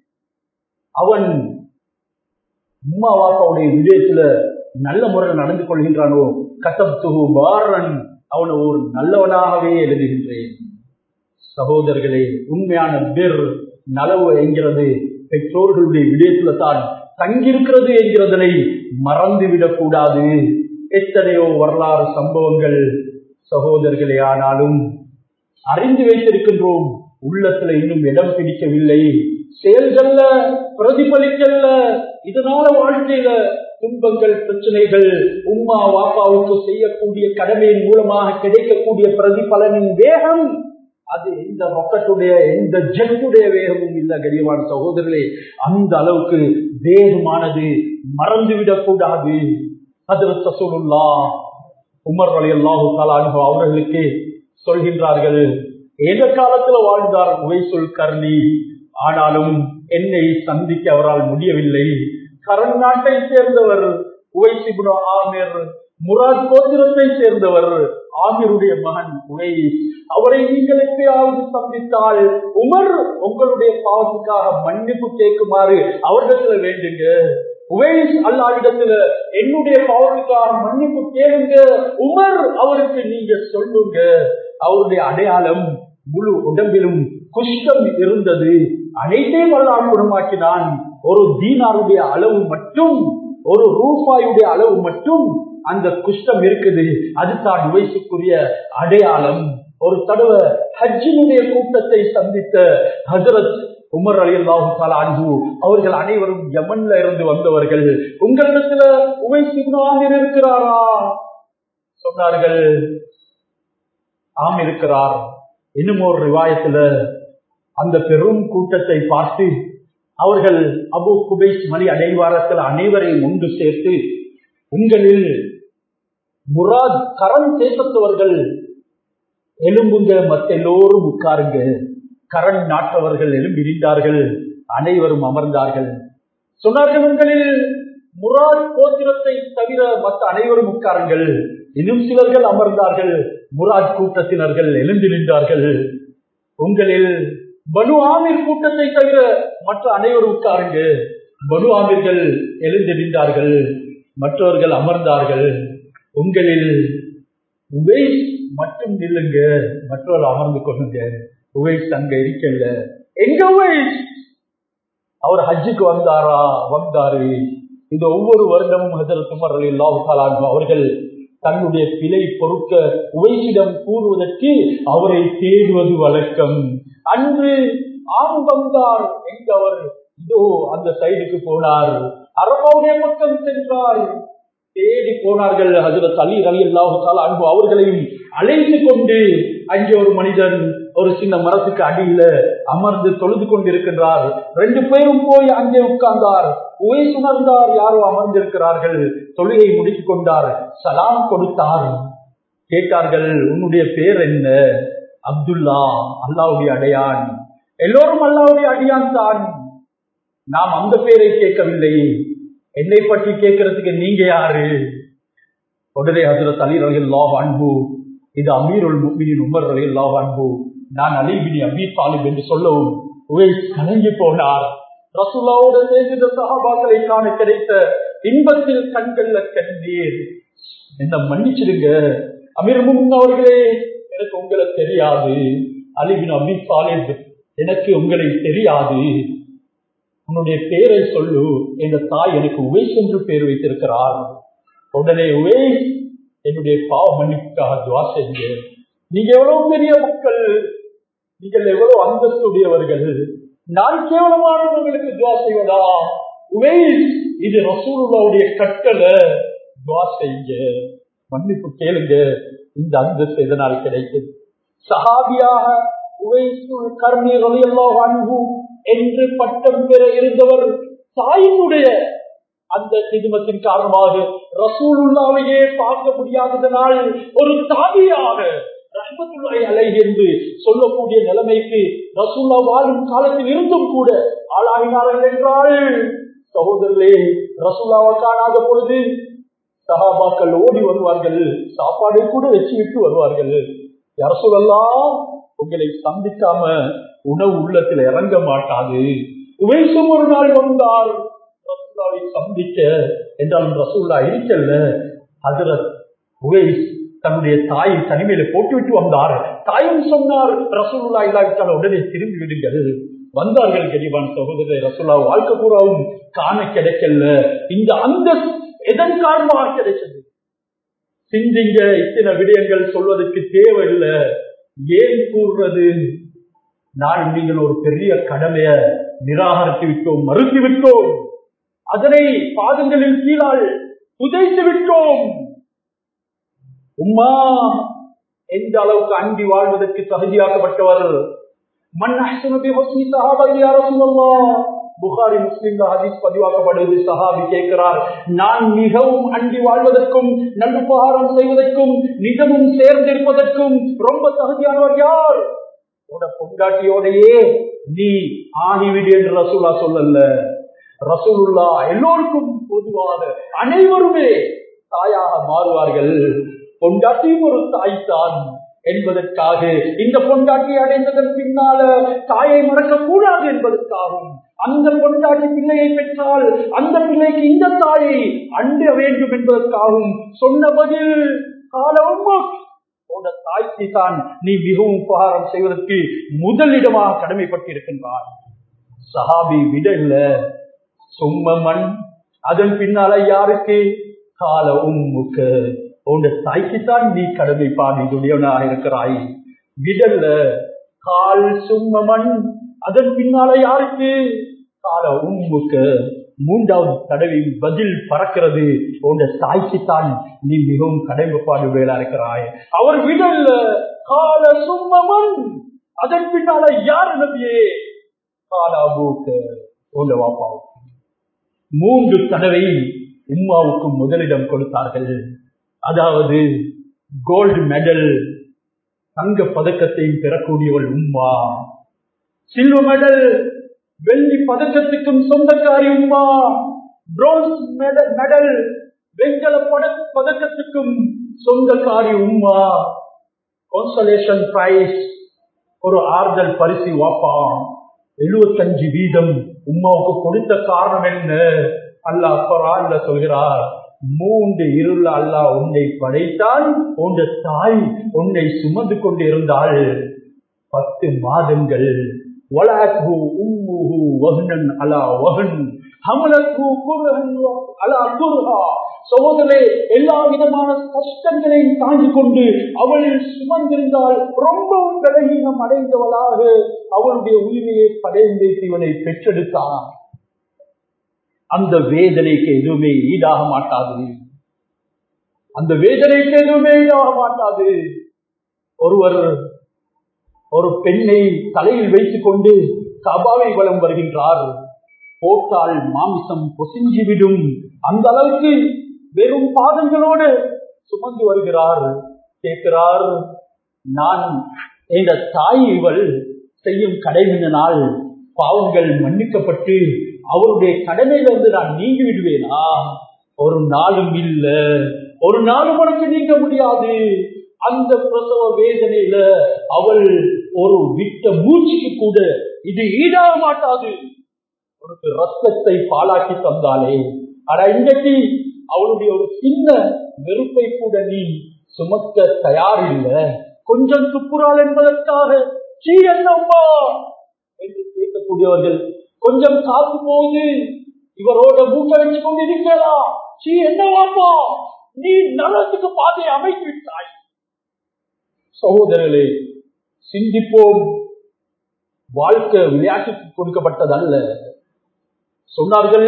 அவன் உம்மா வாப்பாவுடைய விடயத்துல நல்ல முறையில் நடந்து கொள்கின்றானோ கத்தப்துகு பாரன் அவனை ஒரு நல்லவனாகவே எழுதுகின்றேன் சகோதரர்களே உண்மையான பேர் நலவு என்கிறது பெற்றோர்களுடைய விடயத்துல தான் தங்கியிருக்கிறது என்கிறதனை மறந்துவிடக் கூடாது எத்தனையோ வரலாறு சம்பவங்கள் சகோதரர்களே ஆனாலும் அறிந்து வைத்திருக்கின்றோம் உள்ளத்துல இன்னும் இடம் பிடிக்கவில்லை செயல்கள்ல பிரதிபலிக்கல்ல இதனால வாழ்க்கையில துன்பங்கள் பிரச்சனைகள் உம்மா வாப்பாவுக்கு செய்யக்கூடிய கடமையின் மூலமாக கிடைக்கக்கூடிய பிரதிபலனின் வேகம் அது எந்த ரொக்கத்துடைய எந்த ஜெட்டுடைய வேகமும் இல்ல கரியமான சகோதரர்களே அந்த அளவுக்கு வேகமானது மறந்துவிடக் கூடாது அதில் சசூலுல்லா உமர் அலி அல்லாஹு தாலானு அவர்களுக்கு சொல்கின்றார்கள் எந்த காலத்துல வாழ்ந்தார் உவைசொல் கர்ணி ஆனாலும் என்னை சந்திக்க அவரால் முடியவில்லை கரண் நாட்டை சேர்ந்தவர் உவைசிபுன ஆமீர் முராத் கோத்திரத்தை சேர்ந்தவர் ஆமீருடைய மகன் உவை அவரை நீங்கள் எப்பயாவது சந்தித்தால் உமர் உங்களுடைய பாவத்துக்காக மன்னிப்பு கேட்குமாறு அவர்களிடத்துல வேண்டுங்க உவேஸ் அல்லாவிடத்துல என்னுடைய பாவத்துக்காக மன்னிப்பு கேளுங்க உமர் அவருக்கு நீங்க சொல்லுங்க அவருடைய அடையாளம் முழு உடம்பிலும் குஷ்டம் இருந்தது அனைத்தையும் அல்லாஹ் குணமாக்கினான் ஒரு தீனாருடைய அளவு மட்டும் ஒரு ரூபாயுடைய அளவு மட்டும் அந்த குஷ்டம் இருக்குது அதுதான் வயசுக்குரிய அடையாளம் ஒரு தடவை ஹஜ்ஜினுடைய கூட்டத்தை சந்தித்த ஹசரத் உமர் அலி அல்லாஹு அன்பு அவர்கள் அனைவரும் யமன்ல இருந்து வந்தவர்கள் உங்களிடத்துல உவைசிப்னாக இருக்கிறாரா சொன்னார்கள் ஆம் இருக்கிறார் இன்னும் ஒரு ரிவாயத்துல அந்த பெரும் கூட்டத்தை பார்த்து அவர்கள் அபு குபைஸ் மணி அடைவாரத்தில் அனைவரையும் ஒன்று சேர்த்து உங்களில் முராத் கரண் தேசத்தவர்கள் எலும்புங்க மத்த எல்லோரும் உட்காருங்க கரண் நாட்டவர்கள் எலும்பிரிந்தார்கள் அனைவரும் அமர்ந்தார்கள் சொன்னார்கள் உங்களில் முராத் கோத்திரத்தை தவிர மற்ற அனைவரும் உட்காருங்கள் இன்னும் சிலர்கள் அமர்ந்தார்கள் முராத் கூட்டத்தினர்கள் எழுந்து நின்றார்கள் உங்களில் பனு ஆமீர் கூட்டத்தை தவிர மற்ற அனைவரும் உட்காருங்க பனு ஆமீர்கள் எழுந்து நின்றார்கள் மற்றவர்கள் அமர்ந்தார்கள் உங்களில் உவேஸ் மட்டும் நில்லுங்க மற்றவர்கள் அமர்ந்து கொள்ளுங்க உவேஸ் அங்க இருக்கல எங்க உவேஸ் அவர் ஹஜ்ஜுக்கு வந்தாரா வந்தாரு இந்த ஒவ்வொரு வருடமும் ஹசரத் உமர் அல்லாஹு அவர்கள் தன்னுடைய பிழை பொறுக்க உவைசிடம் கூறுவதற்கு அவரை தேடுவது வழக்கம் அன்று ஆண் வந்தார் எங்க அவர் இதோ அந்த சைடுக்கு போனார் அரபாவுடைய பக்கம் சென்றார் தேடி போனார்கள் ஹசரத் அலி அலி அல்லாஹு அன்பு அவர்களையும் அழைத்து கொண்டு அங்கே ஒரு மனிதன் ஒரு சின்ன மரத்துக்கு அடியில அமர்ந்து தொழுது கொண்டிருக்கின்றார் ரெண்டு பேரும் போய் அங்கே உட்கார்ந்தார் உயர் உணர்ந்தார் யாரோ அமர்ந்திருக்கிறார்கள் தொழுகை முடித்துக் கொண்டார் சலாம் கொடுத்தார் கேட்டார்கள் உன்னுடைய பேர் என்ன அப்துல்லா அல்லாவுடைய அடையான் எல்லோரும் அல்லாவுடைய அடியான் தான் நாம் அந்த பேரை கேட்கவில்லை என்னை பற்றி கேட்கறதுக்கு நீங்க யாரு உடனே ஹசரத் அலி ரலியல்லாஹு அன்பு இது அமீருல் முக்மினின் உமர் ரலியல்லாஹு அன்பு நான் அலிபினி அபி தாலிப் என்று சொல்லவும் உவேஸ் கலங்கி போனார் ரசுல்லாவோட சேர்ந்த சகாபாக்களை காண கிடைத்த இன்பத்தில் கண்கள்ல கண்ணீர் என்ன மன்னிச்சிடுங்க அமீர் முன் அவர்களே எனக்கு உங்களை தெரியாது அலிபின் அபி தாலிப் எனக்கு உங்களை தெரியாது உன்னுடைய பேரை சொல்லு எங்க தாய் எனக்கு உவேஸ் என்று பேர் வைத்திருக்கிறார் உடனே உவேஸ் என்னுடைய பாவ மன்னிப்புக்காக துவா செய்யுங்க நீங்க எவ்வளவு பெரிய மக்கள் நீங்கள் எவ்வளவு அந்தஸ்துடையவர்கள் நான் கேவலமானவர்களுக்கு துவா செய்வதா உவேஸ் இது ரசூலுல்லாவுடைய கட்டளை துவா செய்யுங்க மன்னிப்பு கேளுங்க இந்த அந்தஸ்து எதனால் கிடைத்தது சஹாபியாக உவைசுல் கர்ணி ரலியல்லாஹு அன்ஹு என்று பட்டம் பெற இருந்தவர் தாயினுடைய அந்த சிதுமத்தின் காரணமாக ரசூலுல்லாவையே பார்க்க முடியாததனால் ஒரு தாபியாக ரஹமத்துல்லாஹி அலைஹி என்று சொல்லக்கூடிய நிலைமைக்கு ரசூல்லா வாழும் காலத்தில் இருந்தும் கூட ஆளாகினார்கள் என்றால் சகோதரர்களே ரசூலாவை காணாத பொழுது சகாபாக்கள் ஓடி வருவார்கள் சாப்பாடை கூட வச்சு விட்டு வருவார்கள் அரசுலாம் உங்களை சந்திக்காம உணவு உள்ளத்தில் இறங்க மாட்டாது உவைசும் ஒரு நாள் வந்தார் ரசூலாவை சந்திக்க என்றாலும் ரசூல்லா இருக்கல்ல ஹசரத் உவைஸ் தன்னுடைய தாயை தனிமையில போட்டுவிட்டு வந்தார் தாயும் சொன்னார் ரசூல்லா இல்லாவிட்டால் உடனே திரும்பி விடுங்கள் வந்தார்கள் கரிவான் சகோதரர் ரசூல்லா வாழ்க்கை பூராவும் காண கிடைக்கல இந்த அந்த எதன் காரணமாக கிடைச்சது சிந்திங்க இத்தனை விடயங்கள் சொல்வதற்கு தேவையில்லை ஏன் கூறுறது நான் நீங்கள் ஒரு பெரிய கடமைய நிராகரித்து விட்டோம் மறுத்து விட்டோம் அதனை பாதங்களில் கீழால் புதைத்து விட்டோம் உம்மா எந்த அளவுக்கு அண்டி வாழ்வதற்கு தகுதியாக்கப்பட்டவர் மண் அஹ்சனபி ஹஸ்னி சஹாபா யா ரசூலல்லாஹ் புகாரி முஸ்லிம்ல ஹதீஸ் பதிவாக்கப்படுவது சஹாபி கேட்கிறார் நான் மிகவும் அண்டி வாழ்வதற்கும் நல்லுபகாரம் செய்வதற்கும் நிஜமும் சேர்ந்திருப்பதற்கும் ரொம்ப தகுதியானவர் யார் உட பொண்டாட்டியோடையே நீ ஆகிவிடு என்று ரசூலா சொல்லல ரசூலுல்லா எல்லோருக்கும் பொதுவாக அனைவருமே தாயாக மாறுவார்கள் பொண்டாட்டியும் ஒரு தாய் தான் என்பதற்காக இந்த பொண்டாட்டி அடைந்ததன் பின்னால தாயை மறக்க கூடாது என்பதற்காகவும் அந்த பொண்டாட்டி பிள்ளையை பெற்றால் அந்த பிள்ளைக்கு இந்த தாயை அண்ட வேண்டும் என்பதற்காகவும் சொன்ன பதில் காலம் போன்ற தாய்க்கு தான் நீ மிகவும் உபகாரம் செய்வதற்கு முதலிடமாக கடமைப்பட்டிருக்கின்றாய் சஹாபி விட இல்ல சும்ம மண் அதன் பின்னால யாருக்கு கால உம்முக்கு உன் தாய்க்குத்தான் நீ கடமைப்பாடுடையவனாக இருக்கிறாய் விடல்ல கால் சும்ம மண் அதன் பின்னால யாருக்கு கால உம்முக்கு மூன்றாவது தடவை பதில் பறக்கிறது உன் தாய்க்குத்தான் நீ மிகவும் கடமைப்பாடுடையவளா இருக்கிறாய் அவர் விடல்ல கால சும்மமன் அதன் பின்னால யார் நபியே காலாபூக்கு உள்ள வாப்பாவுக்கு மூன்று தடவை உம்மாவுக்கு முதலிடம் கொடுத்தார்கள் அதாவது கோல்டு மெடல் தங்க பதக்கத்தையும் பெறக்கூடியவள் உம்மா சில்வர் மெடல் வெள்ளி பதக்கத்துக்கும் சொந்தக்காரி உம்மா பிரோன்ஸ் மெடல் வெங்கல பட பதக்கத்துக்கும் சொந்தக்காரி உம்மா கான்சலேஷன் பிரைஸ் ஒரு ஆறுதல் பரிசு வாப்பா எழுபத்தஞ்சு வீதம் உம்மாவுக்கு கொடுத்த காரணம் என்ன அல்லாஹ் குரான்ல சொல்கிறார் மூன்று இருள் அல்லாஹ் உன்னை படைத்தால் உன்ற தாய் உன்னை சுமந்து கொண்டு இருந்தாள் பத்து மாதங்கள் வலாக்கு உம்முஹு வஹ்னன் அலா வஹன் ஹமலக்கு குர்ஹன் அலா குர்ஹா சகோதரே எல்லா விதமான கஷ்டங்களையும் தாங்கி கொண்டு அவள் சுமந்திருந்தால் ரொம்பவும் பலகீனம் அடைந்தவளாக அவளுடைய உரிமையை படைந்து இவனை பெற்றெடுத்தான் அந்த வேதனைக்கு எதுவுமே ஈடாக மாட்டாது அந்த வேதனைக்கு எதுவுமே ஈடாக மாட்டாது ஒருவர் ஒரு பெண்ணை தலையில் வைத்துக் கொண்டு கபாவை வலம் வருகின்றார் போட்டால் மாமிசம் பொசிஞ்சிவிடும் அந்த அளவுக்கு வெறும் பாதங்களோடு சுமந்து வருகிறார் கேட்கிறார் நான் என்ற தாய் இவள் செய்யும் கடமையினால் பாவங்கள் மன்னிக்கப்பட்டு அவருடைய கடமையிலிருந்து நான் நீங்கி விடுவேனா ஒரு நாளும் இல்ல ஒரு நாளும் உனக்கு நீங்க முடியாது அந்த பிரசவ வேதனையில அவள் ஒரு விட்ட மூச்சுக்கு கூட இது ஈடாக மாட்டாது உனக்கு ரத்தத்தை பாலாக்கி தந்தாலே ஆனா இன்றைக்கு அவளுடைய ஒரு சின்ன வெறுப்பை கூட நீ சுமக்க தயாரில்லை கொஞ்சம் துப்புறாள் என்பதற்காக சீ என்னம்மா என்று கேட்கக்கூடியவர்கள் கொஞ்சம் காத்து போகுது இவரோட மூக்க வச்சு கொண்டு இருக்கலாம் சீ என்னவாப்பா நீ நலத்துக்கு பாதை அமைத்து விட்டாய் சகோதரர்களே சிந்திப்போம் வாழ்க்கை விளையாட்டுக்கு கொடுக்கப்பட்டதல்ல சொன்னார்கள்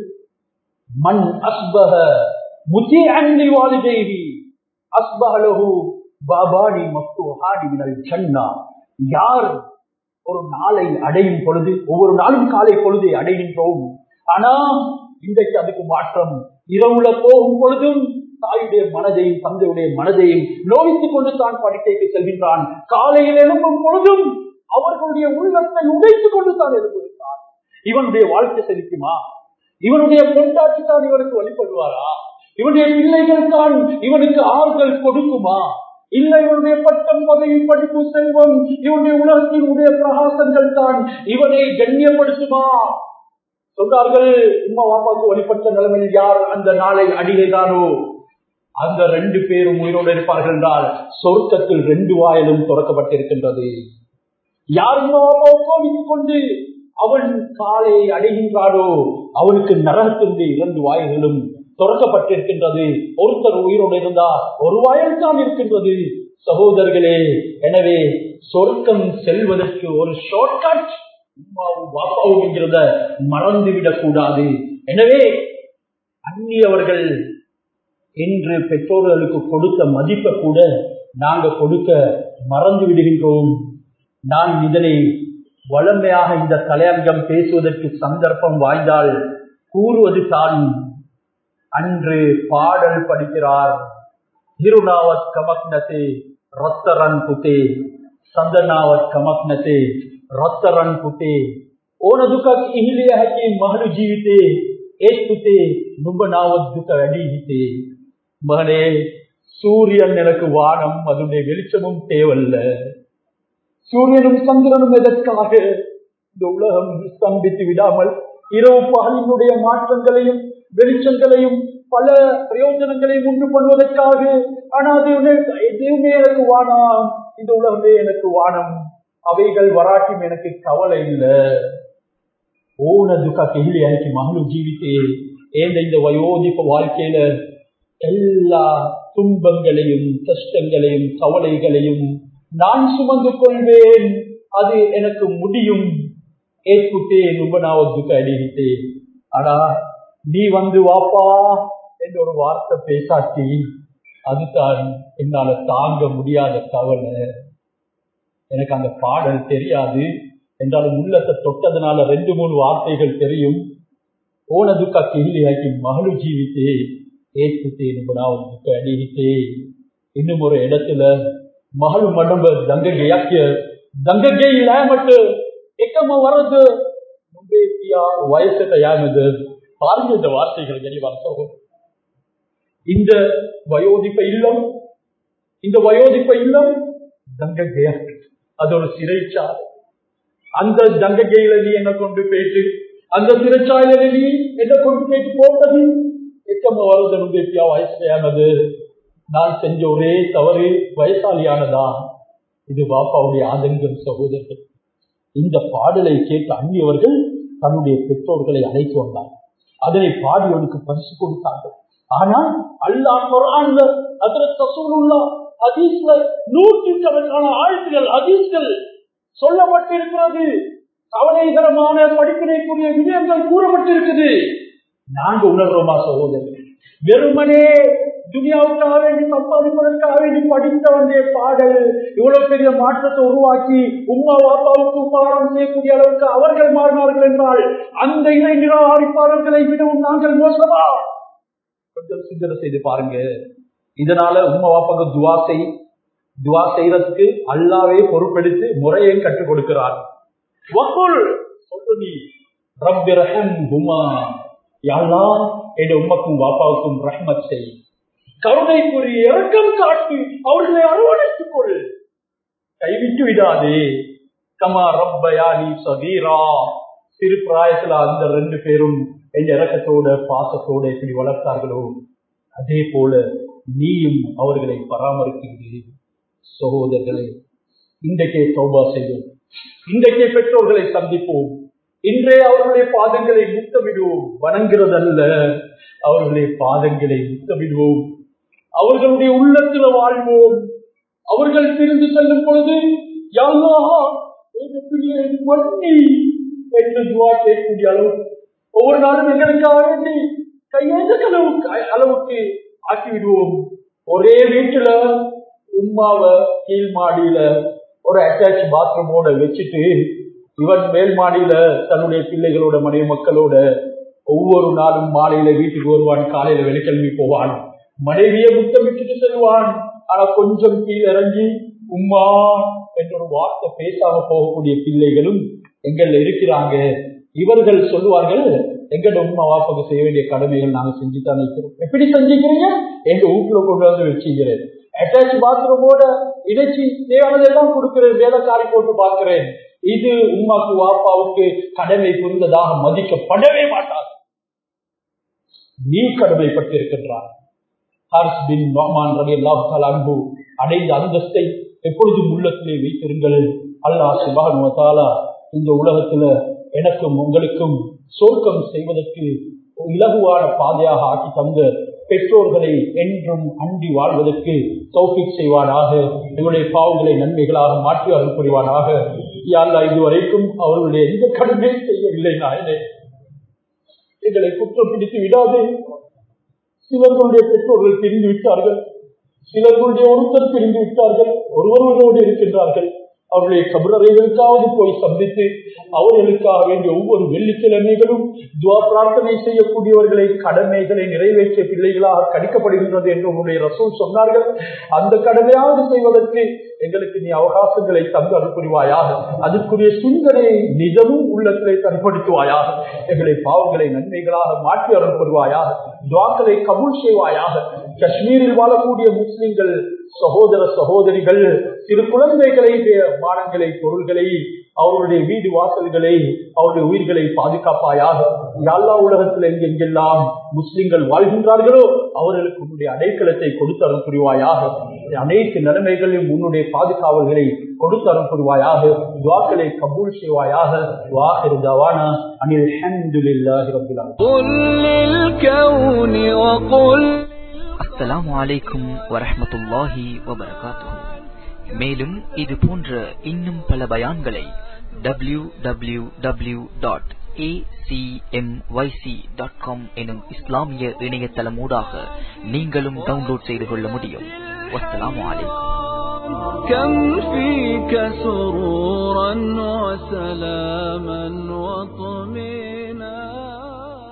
மண் அஸ்பக முத்தி அங்கி வாலிதேவி அஸ்பகலகு பாபானி மக்துஹானி மினல் ஜன்னா யார் ஒரு நாளை அடையும் பொழுது ஒவ்வொரு நாளும் காலை பொழுதை அடைகின்றோம் ஆனா இன்றைக்கு அதுக்கு மாற்றம் இரவுல போகும் பொழுதும் தாயுடைய மனதையும் தந்தையுடைய மனதையும் நோய்த்துக் கொண்டு தான் படுக்கைக்கு செல்கின்றான் காலையில் எழும்பும் பொழுதும் அவர்களுடைய உள்ளத்தை உடைத்துக் கொண்டு தான் எழுப்புகின்றான் இவனுடைய வாழ்க்கை செலுத்துமா இவனுடைய பொண்டாட்சி தான் இவனுக்கு வழிபடுவாரா இவனுடைய பிள்ளைகள் தான் இவனுக்கு ஆறுதல் கொடுக்குமா இல்ல இவனுடைய பட்டம் பதவி படிப்பு செல்வம் இவனுடைய உலகத்தினுடைய பிரகாசங்கள் தான் இவனை கண்ணியப்படுத்துமா சொன்னார்கள் உமா வாப்பாவுக்கு வழிபட்ட நிலைமையில் யார் அந்த நாளை அடிகைதானோ அந்த ரெண்டு பேரும் உயிரோடு இருப்பார்கள் என்றால் சொர்க்கத்தில் ரெண்டு வாயிலும் திறக்கப்பட்டிருக்கின்றது யார் உமா வாப்பாவை கோவித்துக் கொண்டு அவன் காலை அடைகின்றானோ அவனுக்கு நரகத்தினுடைய இரண்டு வாயில்களும் திறக்கப்பட்டிருக்கின்றது ஒருத்தர் உயிரோடு இருந்தா ஒரு வாயில் தான் இருக்கின்றது சகோதரர்களே எனவே சொர்க்கம் செல்வதற்கு ஒரு ஷார்ட்கட் உமாவும் வாப்பாவும் என்கிறத மறந்துவிடக் கூடாது எனவே அந்நியவர்கள் என்று பெற்றோர்களுக்கு கொடுத்த மதிப்பை கூட நாங்க கொடுக்க மறந்து விடுகின்றோம் நான் இதனை வளமையாக இந்த தலையங்கம் பேசுவதற்கு சந்தர்ப்பம் வாய்ந்தால் கூறுவது தான் அன்று பாடல் படிக்கிறார் திருநாவத் கமக்னதே ரத்தரன் புத்தே சந்தனாவத் கமக்னதே ரத்தரன் புத்தே ඕන දුකක් ඉහිලිය හැකි මහලු ජීවිතේ ඒත් පුතේ නුඹ නාවත් දුක වැඩි හිතේ மகனே சூரியன் எனக்கு வானம் அதனுடைய வெளிச்சமும் தேவல்ல சூரியனும் சந்திரனும் எதற்காக இந்த உலகம் ஸ்தம்பித்து விடாமல் இரவு பகலினுடைய மாற்றங்களையும் வெளிச்சங்களையும் பல பிரயோஜனங்களையும் உண்டு பண்ணுவதற்காக ஆனா அது எதுவுமே எனக்கு வானம் இந்த உலகமே எனக்கு வானம் அவைகள் வராட்டியும் எனக்கு கவலை இல்லை ஓன துக்கா கெகிலி அன்னைக்கு மகளு ஜீவித்தே ஏந்த இந்த வயோதிப்ப வாழ்க்கையில எல்லா துன்பங்களையும் கஷ்டங்களையும் கவலைகளையும் நான் சுமந்து கொள்வேன் அது எனக்கு முடியும் ஏற்புத்தே நும்பனாவதுக்கு அடிவித்தேன் ஆனா நீ வந்து வாப்பா என்ற ஒரு வார்த்தை பேசாட்டி அதுதான் என்னால தாங்க முடியாத கவலை எனக்கு அந்த பாடல் தெரியாது என்றாலும் உள்ளத்தை தொட்டதுனால ரெண்டு மூணு வார்த்தைகள் தெரியும் ஓனதுக்கா கிள்ளியாக்கி மகளு ஜீவித்தே ஏற்புத்தே நும்பனாவதுக்கு அடிவித்தே இன்னும் ஒரு இடத்துல මහලු මඩඹ දඟගයක් දඟගේ ලෑමට එකම වරද නුඹේ පියා වයසට යාමද පාර්යද வார்த்தைகள் வெளிவரசோ இந்த வயோதிப்ப இல்லம் இந்த வயோதிப்ப இல்லம் தங்ககைයක් அது ஒரு சிறைச்சாலை அந்த தங்ககையில நீ என்ன கொண்டு போயிட்டு அந்த சிறைச்சாலையில நீ என்ன கொண்டு போயிட்டு போட்டது எக்கம வருது நும்பே பியா வயசு யானது நான் செஞ்ச ஒரே தவறு வயசாலியானதா இது பாப்பாவுடைய ஆதங்கம் சகோதரர்கள் இந்த பாடலை கேட்ட அந்நியவர்கள் தன்னுடைய பெற்றோர்களை அழைத்து வந்தார் அதனை பாடியவனுக்கு பரிசு கொடுத்தார்கள் ஆனால் அல்லாஹ் குரான்ல அதுல தசூலுல்லா ஹதீஸ்ல நூற்றுக்கணக்கான ஆழ்த்துகள் ஹதீஸ்கள் சொல்லப்பட்டிருக்கிறது கவலைகரமான படிப்பினைக்குரிய விடயங்கள் கூறப்பட்டிருக்குது நாங்க உணர்றோமா சகோதரர்கள் வெறுமனே துனியாவுக்காக வேண்டி சம்பாதிப்பதற்காக வேண்டி படித்த வந்திய பாடல் இவ்வளவு பெரிய மாற்றத்தை உருவாக்கி உமா வாப்பாவுக்கு உபகாரம் செய்யக்கூடிய அளவுக்கு அவர்கள் மாறினார்கள் என்றால் அந்த இணை நிராகரிப்பாளர்களை விடவும் நாங்கள் மோசமா கொஞ்சம் சிந்தனை செய்து பாருங்க இதனால உமா வாப்பாக்கு துவா செய் துவா செய்யறதுக்கு அல்லாவே பொறுப்பெடுத்து முறையை கற்றுக் கொடுக்கிறார் சொல்லு நீ ரப்பிரஹம் குமா யாழ்லா என் உம்மக்கும் வாப்பாவுக்கும் ரஹ்மத் செய் கருணைக்குரிய இறக்கம் காட்டி அவர்களை அரவணைத்துக் கொள் கைவிட்டு விடாதே கமா ரப்பயானி சதீரா சிறு பிராயத்துல அந்த ரெண்டு பேரும் என் இறக்கத்தோட பாசத்தோட எப்படி வளர்த்தார்களோ அதே போல நீயும் அவர்களை பராமரிக்கிறீர்கள் சகோதரர்களே இன்றைக்கே தௌபா செய்வோம் இன்றைக்கே பெற்றோர்களை சந்திப்போம் இன்றே அவர்களுடைய பாதங்களை முத்தமிடுவோம் வணங்குறதல்ல அவர்களுடைய பாதங்களை முத்தமிடுவோம் அவர்களுடைய உள்ளத்துல வாழ்வோம் அவர்கள் பிரிந்து செல்லும் பொழுது யாரா பிள்ளை மண்ணி என்று துவா கேட்கக்கூடிய அளவு ஒவ்வொரு நாளும் எங்களுக்காக வேண்டி கையேந்த அளவுக்கு அளவுக்கு ஆக்கி விடுவோம் ஒரே வீட்டுல உமாவை கீழ் மாடியில ஒரு அட்டாச் பாத்ரூமோட வச்சுட்டு இவன் மேல் மாடியில தன்னுடைய பிள்ளைகளோட மனைவி மக்களோட ஒவ்வொரு நாளும் மாலையில வீட்டுக்கு வருவான் காலையில வெளிக்கிழமை போவான் மனைவியை முத்தமிட்டு செல்வான் ஆனா கொஞ்சம் கீழே இறங்கி உம்மா என்ற ஒரு வார்த்தை பேசாம போகக்கூடிய பிள்ளைகளும் எங்கள்ல இருக்கிறாங்க இவர்கள் சொல்லுவார்கள் எங்கட உண்மை வாப்பாக்கு செய்ய வேண்டிய கடமைகள் நாங்க செஞ்சுதான் இருக்கிறோம் எப்படி செஞ்சுக்கிறீங்க எங்க வீட்டுல கொண்டு வந்து வச்சுக்கிறேன் அட்டாச் பாத்ரூமோட இணைச்சி தேவையானதெல்லாம் கொடுக்கிறேன் வேலைக்காரி போட்டு பார்க்கிறேன் இது உமாக்கு வாப்பாவுக்கு கடமை புரிந்ததாக மதிக்கப்படவே மாட்டார் நீ கடமைப்பட்டிருக்கின்றார் ஹாரிஸ் பின் நோமான் ரவி அல்லாஹால் அன்பு அடைந்த அந்தஸ்தை எப்பொழுதும் உள்ளத்திலே வைத்திருங்கள் அல்லாஹ் சுபானுவத்தாலா இந்த உலகத்துல எனக்கும் உங்களுக்கும் சோர்க்கம் செய்வதற்கு இலகுவான பாதையாக ஆக்கி தந்த பெற்றோர்களை என்றும் அண்டி வாழ்வதற்கு தௌஃபிக் செய்வானாக எங்களுடைய பாவங்களை நன்மைகளாக மாற்றி அருள் புரிவானாக யாழ்லா இதுவரைக்கும் அவர்களுடைய எந்த கடமை செய்யவில்லை நாயனே எங்களை குற்றம் பிடித்து விடாதே சிலர்களுடைய பெற்றோர்கள் பிரிந்து விட்டார்கள் சிலர்களுடைய ஒருத்தர் பிரிந்து விட்டார்கள் ஒருவர்களோடு இருக்கின்றார்கள் அவர்களை கபரறைகளுக்காவது போய் சந்தித்து அவர்களுக்காக வேண்டிய ஒவ்வொரு வெள்ளிக்கிழமைகளும் துவா பிரார்த்தனை செய்யக்கூடியவர்களை கடமைகளை நிறைவேற்றிய பிள்ளைகளாக கணிக்கப்படுகின்றது என்று உங்களுடைய ரசூல் சொன்னார்கள் அந்த கடமையாவது செய்வதற்கு எங்களுக்கு நீ அவகாசங்களை தந்து அருள் புரிவாயாக அதுக்குரிய சிந்தனையை நிஜமும் உள்ளத்திலே தன்படுத்துவாயாக எங்களை பாவங்களை நன்மைகளாக மாற்றி அருள் புரிவாயாக துவாக்களை கபூல் செய்வாயாக காஷ்மீரில் வாழக்கூடிய முஸ்லிம்கள் சகோதர சகோதரிகள் சிறு குழந்தைகளை மானங்களை பொருள்களை அவருடைய வீடு வாசல்களை அவருடைய உயிர்களை பாதுகாப்பாயாக எல்லா உலகத்தில் எங்கெங்கெல்லாம் முஸ்லிம்கள் வாழ்கின்றார்களோ அவர்களுக்கு உன்னுடைய அடைக்கலத்தை கொடுத்து அருள் புரிவாயாக அனைத்து நிலைமைகளையும் உன்னுடைய பாதுகாவல்களை கொடுத்து அருள் புரிவாயாக துவாக்களை கபூல் செய்வாயாக வாஹிர் தவானா அனில் அஹமதுல்லாஹி ரப்பில் ஆலமீன் அஸ்ஸலாமு அலைக்கும் வரஹ்மத்துல்லாஹி வபரகாத்துஹு மேலும் இது போன்ற இன்னும் பல பயான்களை W W W dot acmyc.com எனும் இஸ்லாமிய இணையதளம் ஊடாக நீங்களும் டவுன்லோட் செய்து கொள்ள முடியும் வஸ்ஸலாமு அலைக்கும் كم فيك سرورا وسلاما وطمئنا